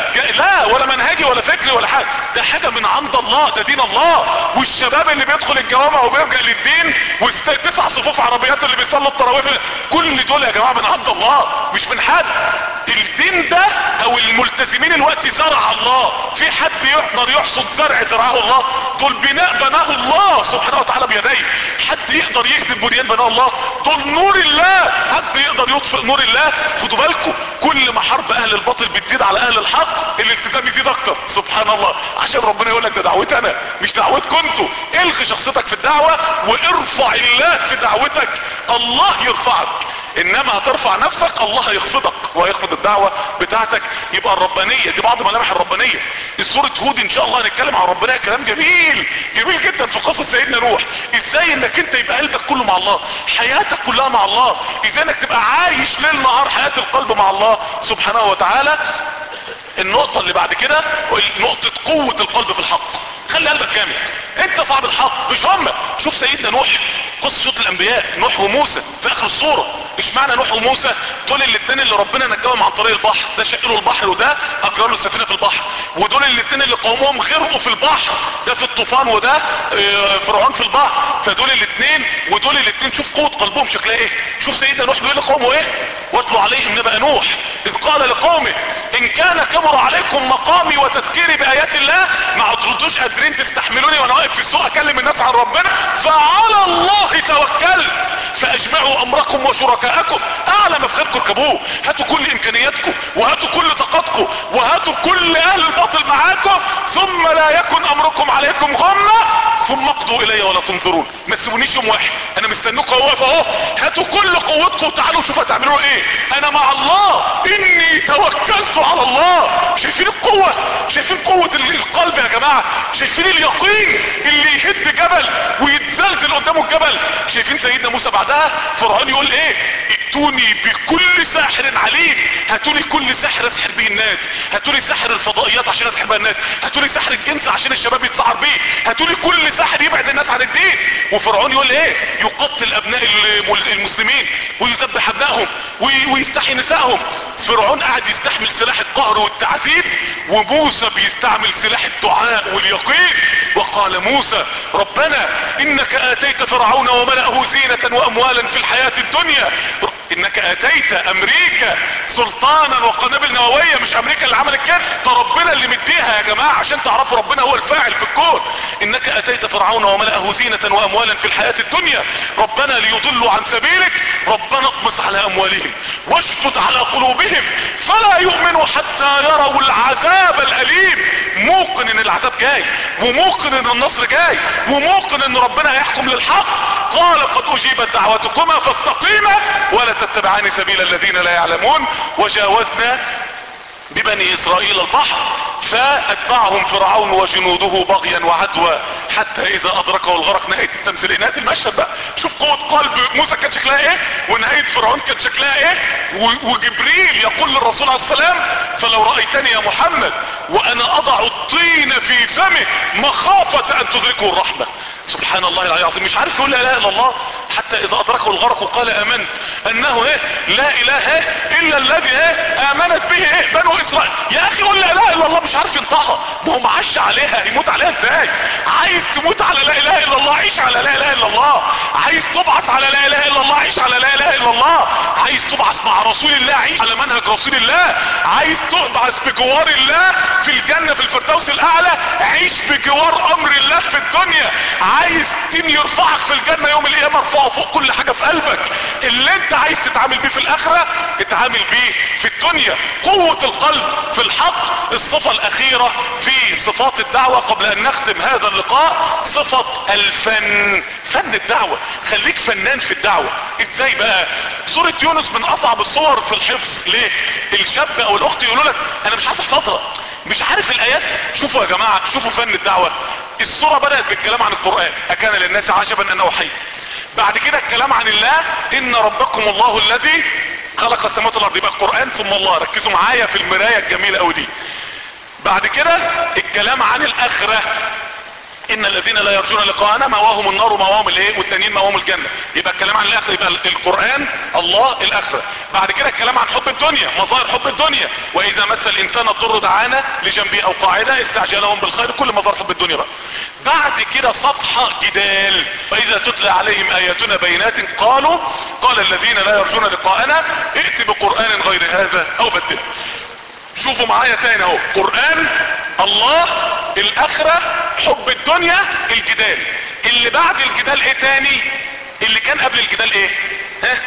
لا ولا منهجي ولا فكري ولا حاجه ده حاجه من عند الله ده دين الله والشباب اللي بيدخل الجوامع وبيرجع للدين والتسع صفوف عربيات اللي بيصلوا التراويح كل دول يا جماعه من عند الله مش من حد الدين ده او الملتزمين الوقت زرع الله في حد يقدر يحصد زرع زرعه الله دول بناء بناه الله سبحانه وتعالى بيديه حد يقدر يهدم بنيان بناه الله دول نور الله حد يقدر يطفئ نور الله خدوا بالكم كل ما حرب اهل الباطل بتزيد على اهل الحق الالتزام يزيد اكتر سبحان الله عشان ربنا يقول لك ده دعوتي انا مش دعوتكم انتوا الغي شخصيتك في الدعوه وارفع الله في دعوتك الله يرفعك انما هترفع نفسك الله هيخفضك وهيخفض الدعوة بتاعتك يبقى الربانية دي بعض ملامح الربانية السورة هود ان شاء الله هنتكلم عن ربنا كلام جميل جميل جدا في قصة سيدنا نوح ازاي انك انت يبقى قلبك كله مع الله حياتك كلها مع الله ازاي انك تبقى عايش ليل نهار حياة القلب مع الله سبحانه وتعالى النقطة اللي بعد كده نقطة قوة القلب في الحق خلي قلبك جامد انت صاحب الحق مش هم شوف سيدنا نوح قصة صوت الانبياء نوح وموسى في اخر الصورة مش معنى نوح وموسى دول الاثنين اللي ربنا نجاهم عن طريق البحر ده شقلوا البحر وده اجروا السفينة في البحر ودول الاثنين اللي قومهم غرقوا في البحر ده في الطوفان وده اه فرعون في البحر فدول الاثنين ودول الاثنين شوف قوة قلبهم شكلها ايه شوف سيدنا نوح بيقول لقومه ايه واتلوا عليهم نبأ نوح اذ قال لقومه ان كان كبر عليكم مقامي وتذكيري بايات الله ما تردوش قادرين تستحملوني وانا واقف في السوق اكلم الناس عن ربنا فعلى الله توكلت فاجمعوا امركم وشركاءكم اعلى ما في خيركم اركبوه هاتوا كل امكانياتكم وهاتوا كل طاقتكم وهاتوا كل اهل الباطل معاكم ثم لا يكن امركم عليكم غمة ثم اقضوا الي ولا تنظرون ما تسيبونيش يوم واحد انا مستنوكم واقف اهو هاتوا كل قوتكم وتعالوا شوفوا هتعملوا ايه انا مع الله اني توكلت على الله شايفين القوة شايفين قوة القلب يا جماعة شايفين اليقين اللي يهد جبل ويتزلزل قدامه الجبل شايفين سيدنا موسى بعدها فرعون يقول ايه ائتوني بكل ساحر عليم هاتولي كل سحر اسحر به الناس هاتولي سحر الفضائيات عشان اسحر بها الناس هاتولي سحر الجنس عشان الشباب يتسعر بيه هاتولي كل سحر يبعد الناس عن الدين وفرعون يقول ايه يقتل ابناء المسلمين ويذبح ابنائهم ويستحي نسائهم فرعون قاعد يستحمل سلاح القهر والتعذيب وموسى بيستعمل سلاح الدعاء واليقين وقال موسى ربنا انك اتيت فرعون وملأه زينة واموالا في الحياة الدنيا انك اتيت امريكا سلطانا وقنابل نووية مش امريكا اللي عملت كده ده ربنا اللي مديها يا جماعة عشان تعرفوا ربنا هو الفاعل في الكون انك اتيت فرعون وملأه زينة واموالا في الحياة الدنيا ربنا ليضلوا عن سبيلك ربنا اطمس على اموالهم واشفت على قلوبهم فلا يؤمنوا حتى يروا العذاب الاليم جاي وموقن ان النصر جاي وموقن ان ربنا هيحكم للحق قال قد اجيبت دعوتكما فاستقيما ولا تتبعان سبيل الذين لا يعلمون وجاوزنا ببني اسرائيل البحر فاتبعهم فرعون وجنوده بغيا وعدوى حتى اذا ادركه الغرق نهاية التمثيل نهاية المشهد بقى شوف قوة قلب موسى كان شكلها ايه ونهاية فرعون كان شكلها ايه وجبريل يقول للرسول عليه السلام فلو رأيتني يا محمد وانا اضع الطين في فمه مخافة ان تدركه الرحمة سبحان الله العظيم مش عارف يقول لا اله الا الله حتى اذا ادركه الغرق وقال امنت انه ايه لا اله إيه الا الذي ايه امنت به ايه بنو اسرائيل يا اخي قول لا اله الا الله مش عارف ينطقها ما هو معاش عليها يموت عليها ازاي عايز تموت على لا اله الا الله عيش على لا اله الا الله عايز تبعث على لا اله الا الله عيش على لا اله الا الله عايز تبعث مع رسول الله عيش على منهج رسول الله عايز تبعث بجوار الله في الجنة في الفردوس الاعلى عيش بجوار امر الله في الدنيا عايز دين يرفعك في الجنة يوم القيامة ارفعه فوق كل حاجة في قلبك اللي انت عايز تتعامل بيه في الاخرة اتعامل بيه في الدنيا قوة القلب في الحق الصفة الاخيرة في صفات الدعوة قبل ان نختم هذا اللقاء صفة الفن فن الدعوة خليك فنان في الدعوة ازاي بقى سورة يونس من اصعب الصور في الحفظ ليه الشاب او الاخت يقولوا لك انا مش عارف احفظها مش عارف الايات شوفوا يا جماعة شوفوا فن الدعوة الصورة بدأت بالكلام عن القرآن اكان للناس عجبا ان اوحي بعد كده الكلام عن الله ان ربكم الله الذي خلق السماوات والارض يبقى القرآن ثم الله ركزوا معايا في المراية الجميلة قوي دي بعد كده الكلام عن الاخرة ان الذين لا يرجون لقاءنا مواهم النار ومواهم الايه والتانيين مواهم الجنة يبقى الكلام عن الاخرة يبقى القرآن الله الاخرة بعد كده الكلام عن حب الدنيا مظاهر حب الدنيا واذا مس الانسان الضر دعانا لجنبه او قاعدة استعجلهم بالخير كل مظاهر حب الدنيا بقى بعد كده صفحة جدال واذا تتلى عليهم اياتنا بينات قالوا قال الذين لا يرجون لقاءنا ائت بقرآن غير هذا او بدله شوفوا معايا تاني اهو قرآن الله الاخرة حب الدنيا الجدال اللي بعد الجدال ايه تاني اللي كان قبل الجدال ايه ها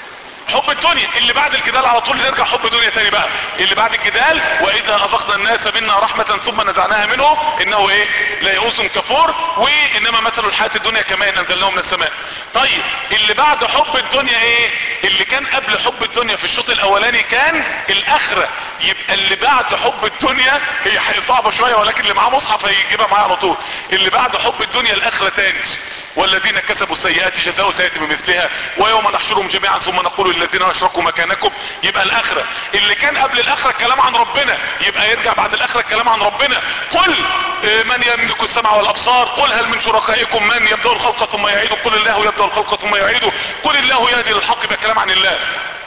حب الدنيا اللي بعد الجدال على طول نرجع حب الدنيا تاني بقى اللي بعد الجدال واذا اذقنا الناس منا رحمة ثم نزعناها منه انه ايه لا يئوس كفور وانما مثل الحياة الدنيا كما انزلناه من السماء طيب اللي بعد حب الدنيا ايه اللي كان قبل حب الدنيا في الشوط الاولاني كان الاخرة يبقى اللي بعد حب الدنيا هي صعبة شوية ولكن اللي معاه مصحف هيجيبها معاه على طول اللي بعد حب الدنيا الاخرة تاني والذين كسبوا السيئات جزاء سيئة بمثلها ويوم نحشرهم جميعا ثم نقول للذين اشركوا مكانكم يبقى الاخرة اللي كان قبل الاخرة الكلام عن ربنا يبقى يرجع بعد الاخرة الكلام عن ربنا قل من يملك السمع والابصار قل هل من شركائكم من يبدأ الخلق ثم يعيده قل الله يبدأ الخلق ثم يعيده قل الله يهدي للحق يبقى كلام عن الله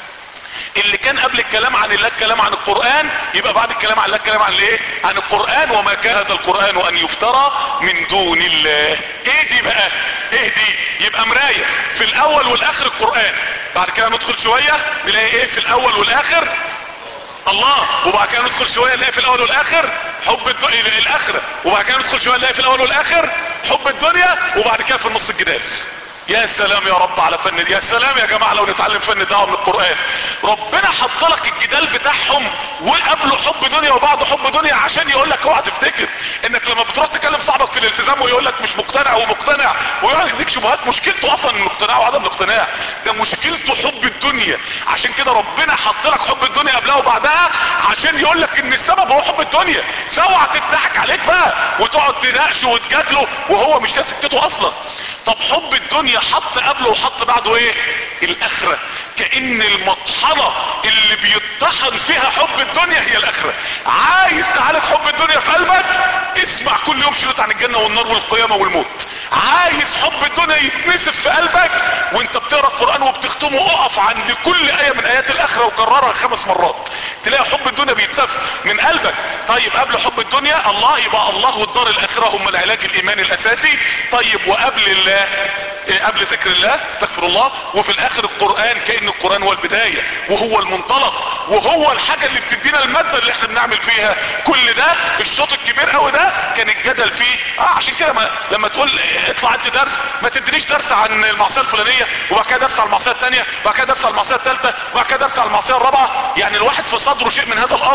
اللي كان قبل الكلام عن الله الكلام عن القرآن يبقى بعد الكلام عن الله الكلام عن ايه عن القرآن وما كان هذا القرآن ان يفترى من دون الله ايه دي بقى ايه دي يبقى مراية في الاول والاخر القرآن بعد كده ندخل شوية نلاقي ايه في الاول والاخر الله وبعد كده ندخل شوية نلاقي في الاول والاخر حب الدنيا الاخرة وبعد كده ندخل شوية نلاقي في الاول والاخر حب الدنيا وبعد كده في النص الجدال يا سلام يا رب على فن يا سلام يا جماعة لو نتعلم فن الدعوة من القرآن ربنا حط لك الجدال بتاعهم وقبله حب دنيا وبعده حب دنيا عشان يقول لك اوعى تفتكر انك لما بتروح تكلم صاحبك في الالتزام ويقول لك مش مقتنع ومقتنع ويقعد يديك شبهات مشكلته اصلا الاقتناع وعدم الاقتناع ده مشكلته حب الدنيا عشان كده ربنا حط لك حب الدنيا قبلها وبعدها عشان يقول لك ان السبب هو حب الدنيا فاوعى تضحك عليك بقى وتقعد تناقشه وتجادله وهو مش ده سكته اصلا طب حب الدنيا حط قبله وحط بعده ايه الاخرة كأن المطحنة اللي بيطحن فيها حب الدنيا هي الاخرة عايز تعالج حب الدنيا في قلبك اسمع كل يوم شريط عن الجنة والنار والقيامة والموت عايز حب الدنيا يتنسف في قلبك وانت بتقرا القرآن وبتختمه اقف عند كل اية من ايات الاخرة وكررها خمس مرات تلاقي حب الدنيا بيتسف من قلبك طيب قبل حب الدنيا الله يبقى الله والدار الاخرة هم العلاج الايماني الاساسي طيب وقبل الله إيه قبل ذكر الله استغفر الله وفي الاخر القرآن كأن القرآن هو البداية وهو المنطلق وهو الحاجة اللي بتدينا المادة اللي احنا بنعمل فيها كل ده الشوط الكبير قوي ده كان الجدل فيه اه عشان كده ما لما تقول اطلع انت درس ما تدريش درس عن المعصية الفلانية وبعد كده درس عن المعصية الثانية وبعد كده درس عن المعصية الثالثة وبعد كده درس عن المعصية الرابعة يعني الواحد في صدره شيء من هذا الامر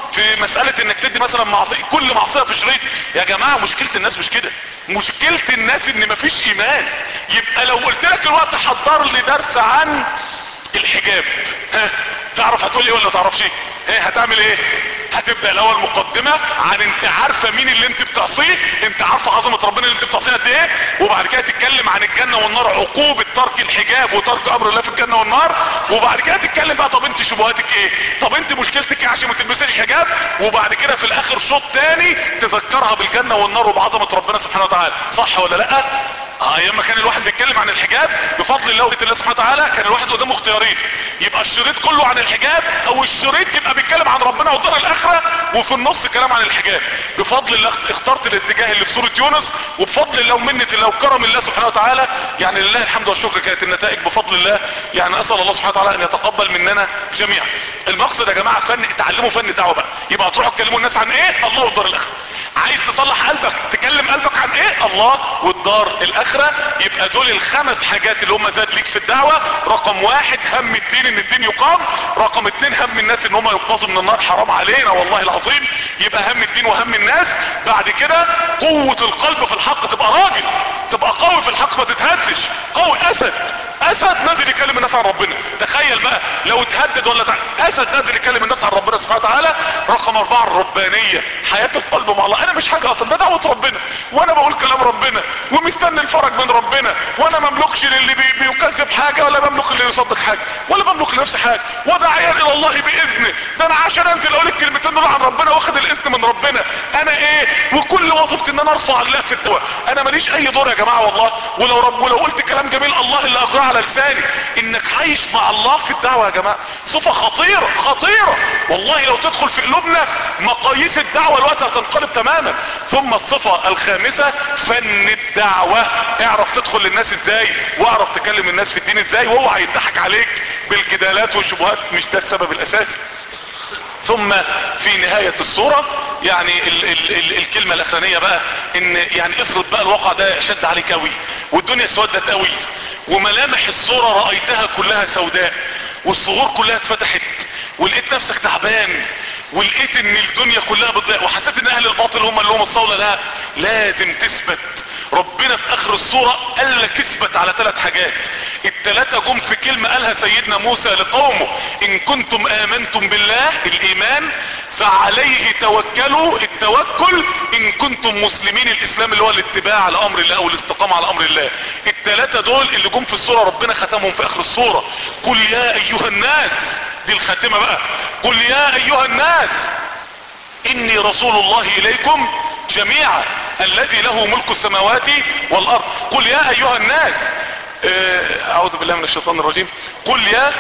في مسألة انك تدي مثلا معصية كل معصية في شريط يا جماعة مشكلة الناس مش كده مشكلة الناس ان مفيش ايمان يبقى لو قلت لك الوقت حضر لي درس عن الحجاب ها تعرف هتقول ايه ولا تعرفش ايه ها هتعمل ايه هتبدا الاول مقدمه عن انت عارفه مين اللي انت بتعصيه انت عارفه عظمه ربنا اللي انت بتعصيه قد ايه وبعد كده تتكلم عن الجنه والنار عقوبه ترك الحجاب وترك امر الله في الجنه والنار وبعد كده تتكلم بقى طب انت شبهاتك ايه طب انت مشكلتك ايه عشان ما تلبسيش حجاب وبعد كده في الاخر شوط تاني تذكرها بالجنه والنار وبعظمه ربنا سبحانه وتعالى صح ولا لا اه ايام ما كان الواحد بيتكلم عن الحجاب بفضل الله وبيت الله سبحانه وتعالى كان الواحد قدامه اختيارين يبقى الشريط كله عن الحجاب او الشريط يبقى بيتكلم عن ربنا والدار الاخره وفي النص كلام عن الحجاب بفضل الله اخترت الاتجاه اللي في سوره يونس وبفضل الله ومنه الله وكرم الله سبحانه وتعالى يعني لله الحمد والشكر كانت النتائج بفضل الله يعني اسال الله سبحانه وتعالى ان يتقبل مننا جميعا المقصد يا جماعه فن اتعلموا فن الدعوه بقى يبقى هتروحوا تكلموا الناس عن ايه الله والدار الاخره عايز تصلح قلبك تكلم قلبك عن ايه الله والدار الاخرة يبقى دول الخمس حاجات اللي هم زاد ليك في الدعوة رقم واحد هم الدين ان الدين يقام رقم اتنين هم الناس ان هم ينقذوا من النار حرام علينا والله العظيم يبقى هم الدين وهم الناس بعد كده قوة القلب في الحق تبقى راجل تبقى قوي في الحق ما تتهزش قوي اسد اسد نازل يكلم الناس عن ربنا تخيل بقى لو اتهدد ولا تع... اسد نازل يكلم الناس عن ربنا سبحانه وتعالى رقم اربعة الربانية حياة القلب مع الله انا مش حاجة اصلا ده دعوة ربنا وانا بقول كلام ربنا ومستني الفرج من ربنا وانا مملكش للي بي... بيكذب حاجة ولا بملك اللي يصدق حاجة ولا بملك لنفسي حاجة وداعيا الى الله باذنه ده انا عشان انزل اقول الكلمتين دول عن ربنا واخد الاذن من ربنا انا ايه وكل وظيفتي ان انا ارفع الله في الدواء انا ماليش اي دور يا جماعة والله ولو رب ولو قلت كلام جميل الله اللي اجراه على لساني انك عايش مع الله في الدعوة يا جماعة صفة خطيرة خطيرة والله لو تدخل في قلوبنا مقاييس الدعوة الوقت هتنقلب تماما ثم الصفة الخامسة فن الدعوة اعرف تدخل للناس ازاي واعرف تكلم الناس في الدين ازاي واوعى يضحك عليك بالجدالات والشبهات مش ده السبب الاساسي ثم في نهاية الصورة يعني ال ال ال الكلمة الاخرانية بقى ان يعني افرض بقى الواقع ده شد عليك قوي والدنيا اسودت قوي وملامح الصورة رأيتها كلها سوداء والصغور كلها اتفتحت ولقيت نفسك تعبان ولقيت ان الدنيا كلها بتضيع وحسيت ان اهل الباطل هم اللي هم الصولة لا لازم تثبت ربنا في اخر الصورة قال لك اثبت على ثلاث حاجات الثلاثة جم في كلمة قالها سيدنا موسى لقومه ان كنتم امنتم بالله الايمان فعليه توكلوا التوكل ان كنتم مسلمين الاسلام اللي هو الاتباع على امر الله او الاستقامة على امر الله الثلاثة دول اللي جم في الصورة ربنا ختمهم في اخر الصورة قل يا ايها الناس دي الخاتمة بقى قل يا ايها الناس اني رسول الله اليكم جميعا الذي له ملك السماوات والارض قل يا ايها الناس اه اعوذ بالله من الشيطان الرجيم قل يا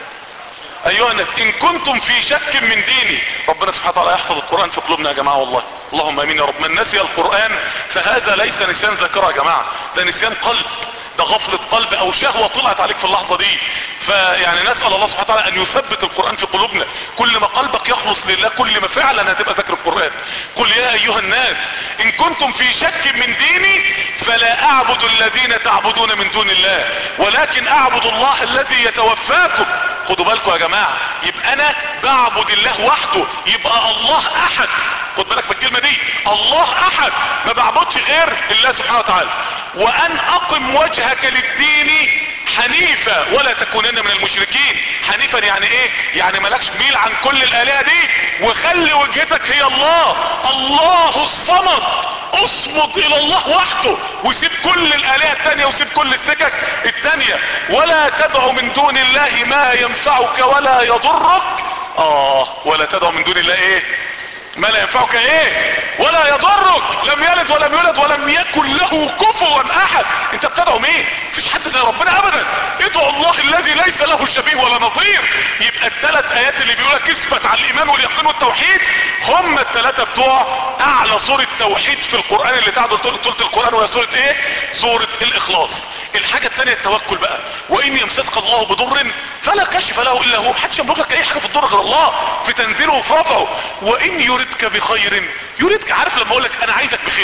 ايها الناس ان كنتم في شك من ديني ربنا سبحانه وتعالى يحفظ القرآن في قلوبنا يا جماعة والله اللهم امين يا رب من نسي القرآن فهذا ليس نسيان ذاكرة يا جماعة ده نسيان قلب ده غفلة قلب او شهوة طلعت عليك في اللحظة دي فيعني نسأل الله سبحانه وتعالى ان يثبت القرآن في قلوبنا كل ما قلبك يخلص لله كل ما فعلا هتبقى ذاكر القرآن قل يا ايها الناس ان كنتم في شك من ديني فلا اعبد الذين تعبدون من دون الله ولكن اعبد الله الذي يتوفاكم خدوا بالكم يا جماعة يبقى انا بعبد الله وحده يبقى الله احد خد بالك بالكلمة دي الله احد ما بعبدش غير الله سبحانه وتعالى وان اقم وجهك للدين حنيفة ولا تكونن من المشركين حنيفا يعني ايه يعني مالكش ميل عن كل الالهة دي وخلي وجهتك هي الله الله الصمد اصمد الى الله وحده وسيب كل الالهة التانية وسيب كل السكك التانية ولا تدعو من دون الله ما ينفعك ولا يضرك اه ولا تدعو من دون الله ايه ما لا ينفعك ايه ولا يضرك لم يلد ولم يولد ولم يكن له كفوا احد انت بتدعو مين مفيش حد زي ربنا ابدا ادعو الله الذي ليس له شبيه ولا نظير يبقى الثلاث ايات اللي بيقولك اثبت على الايمان واليقين والتوحيد هم الثلاثه بتوع اعلى سوره توحيد في القران اللي تعدل طولة القران وهي سوره ايه سوره الاخلاص الحاجة التانية التوكل بقى وان يمسسك الله بضر فلا كشف له الا هو محدش يملك لك اي حاجة في الضر غير الله في تنزيله وفي رفعه وان يردك بخير يردك عارف لما اقول لك انا عايزك بخير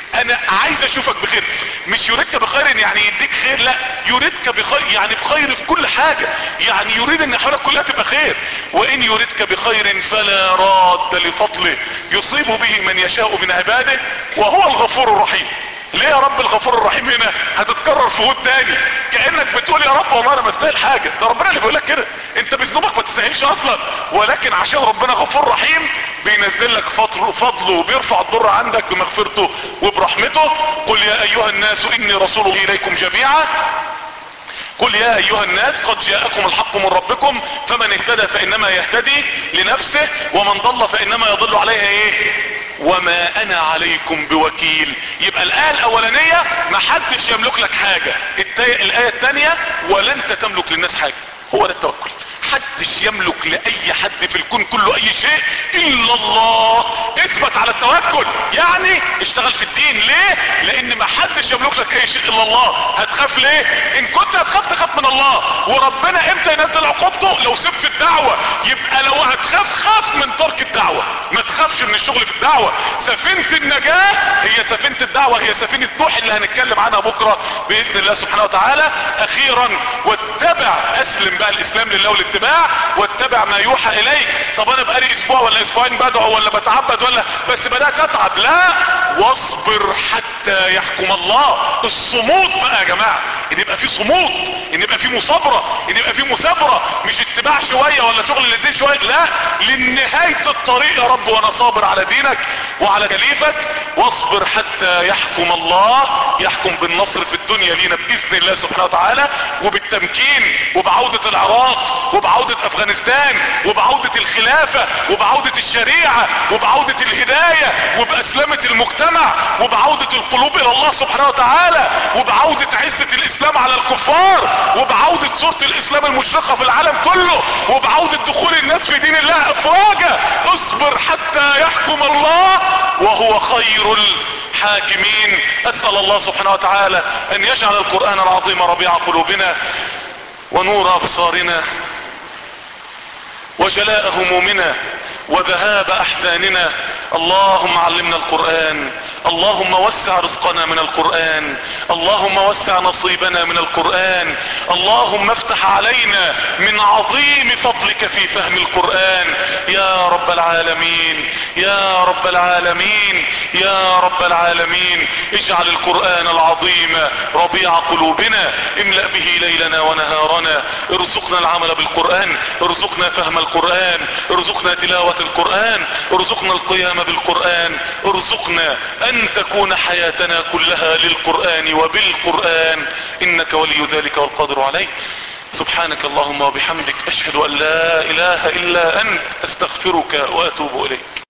انا عايز اشوفك بخير مش يريدك بخير يعني يديك خير لا يريدك بخير يعني بخير في كل حاجة يعني يريد ان حالك كلها تبقى خير وان يريدك بخير فلا راد لفضله يصيب به من يشاء من عباده وهو الغفور الرحيم ليه يا رب الغفور الرحيم هنا هتتكرر في هود تاني كانك بتقول يا رب والله انا بستاهل حاجه ده ربنا اللي بيقول لك كده انت بذنوبك ما تستاهلش اصلا ولكن عشان ربنا غفور رحيم بينزل لك فضل فضله وبيرفع الضر عندك بمغفرته وبرحمته قل يا ايها الناس اني رسول الله اليكم جميعا قل يا ايها الناس قد جاءكم الحق من ربكم فمن اهتدى فانما يهتدي لنفسه ومن ضل فانما يضل عليها ايه وما انا عليكم بوكيل يبقى الايه الاولانيه ما حدش يملك لك حاجه الايه الثانيه ولا انت تملك للناس حاجه هو ده التوكل حدش يملك لاي حد في الكون كله اي شيء الا الله اثبت على التوكل يعني اشتغل في الدين ليه لان ما حدش يملك لك اي شيء الا الله هتخاف ليه ان كنت هتخاف تخاف من الله وربنا امتى ينزل عقوبته لو سبت الدعوة يبقى لو هتخاف خاف من ترك الدعوة ما تخافش من الشغل في الدعوة سفينة النجاة هي سفينة الدعوة هي سفينة نوح اللي هنتكلم عنها بكرة باذن الله سبحانه وتعالى اخيرا واتبع اسلم بقى الاسلام لله والاتباع واتبع ما يوحى اليك طب انا بقالي اسبوع ولا اسبوعين بدعو ولا بتعبد ولا بس بدات اتعب لا واصبر حتى يحكم الله الصمود بقى يا جماعه ان يبقى في صمود ان يبقى في مصابره ان يبقى في مثابره مش اتباع شويه ولا شغل للدين شويه لا لنهايه الطريق يا رب وانا صابر على دينك وعلى تكاليفك واصبر حتى يحكم الله يحكم بالنصر في الدنيا لينا باذن الله سبحانه وتعالى وبالتمكين وبعوده العراق وبعودة افغانستان وبعودة الخلافة وبعودة الشريعة وبعودة الهداية وباسلامة المجتمع وبعودة القلوب الى الله سبحانه وتعالى وبعودة عزة الاسلام على الكفار وبعودة صورة الاسلام المشرقة في العالم كله وبعودة دخول الناس في دين الله افواجا اصبر حتى يحكم الله وهو خير الحاكمين اسأل الله سبحانه وتعالى ان يجعل القرآن العظيم ربيع قلوبنا ونور ابصارنا وجلاء همومنا وذهاب احزاننا اللهم علمنا القرآن اللهم وسع رزقنا من القرآن اللهم وسع نصيبنا من القرآن اللهم افتح علينا من عظيم فضلك في فهم القرآن يا رب العالمين يا رب العالمين يا رب العالمين اجعل القرآن العظيم ربيع قلوبنا املأ به ليلنا ونهارنا ارزقنا العمل بالقرآن ارزقنا فهم القرآن ارزقنا تلاوة القرآن ارزقنا القيام بالقرآن ارزقنا ان تكون حياتنا كلها للقرآن وبالقرآن انك ولي ذلك والقادر عليه سبحانك اللهم وبحمدك اشهد ان لا اله الا انت استغفرك واتوب اليك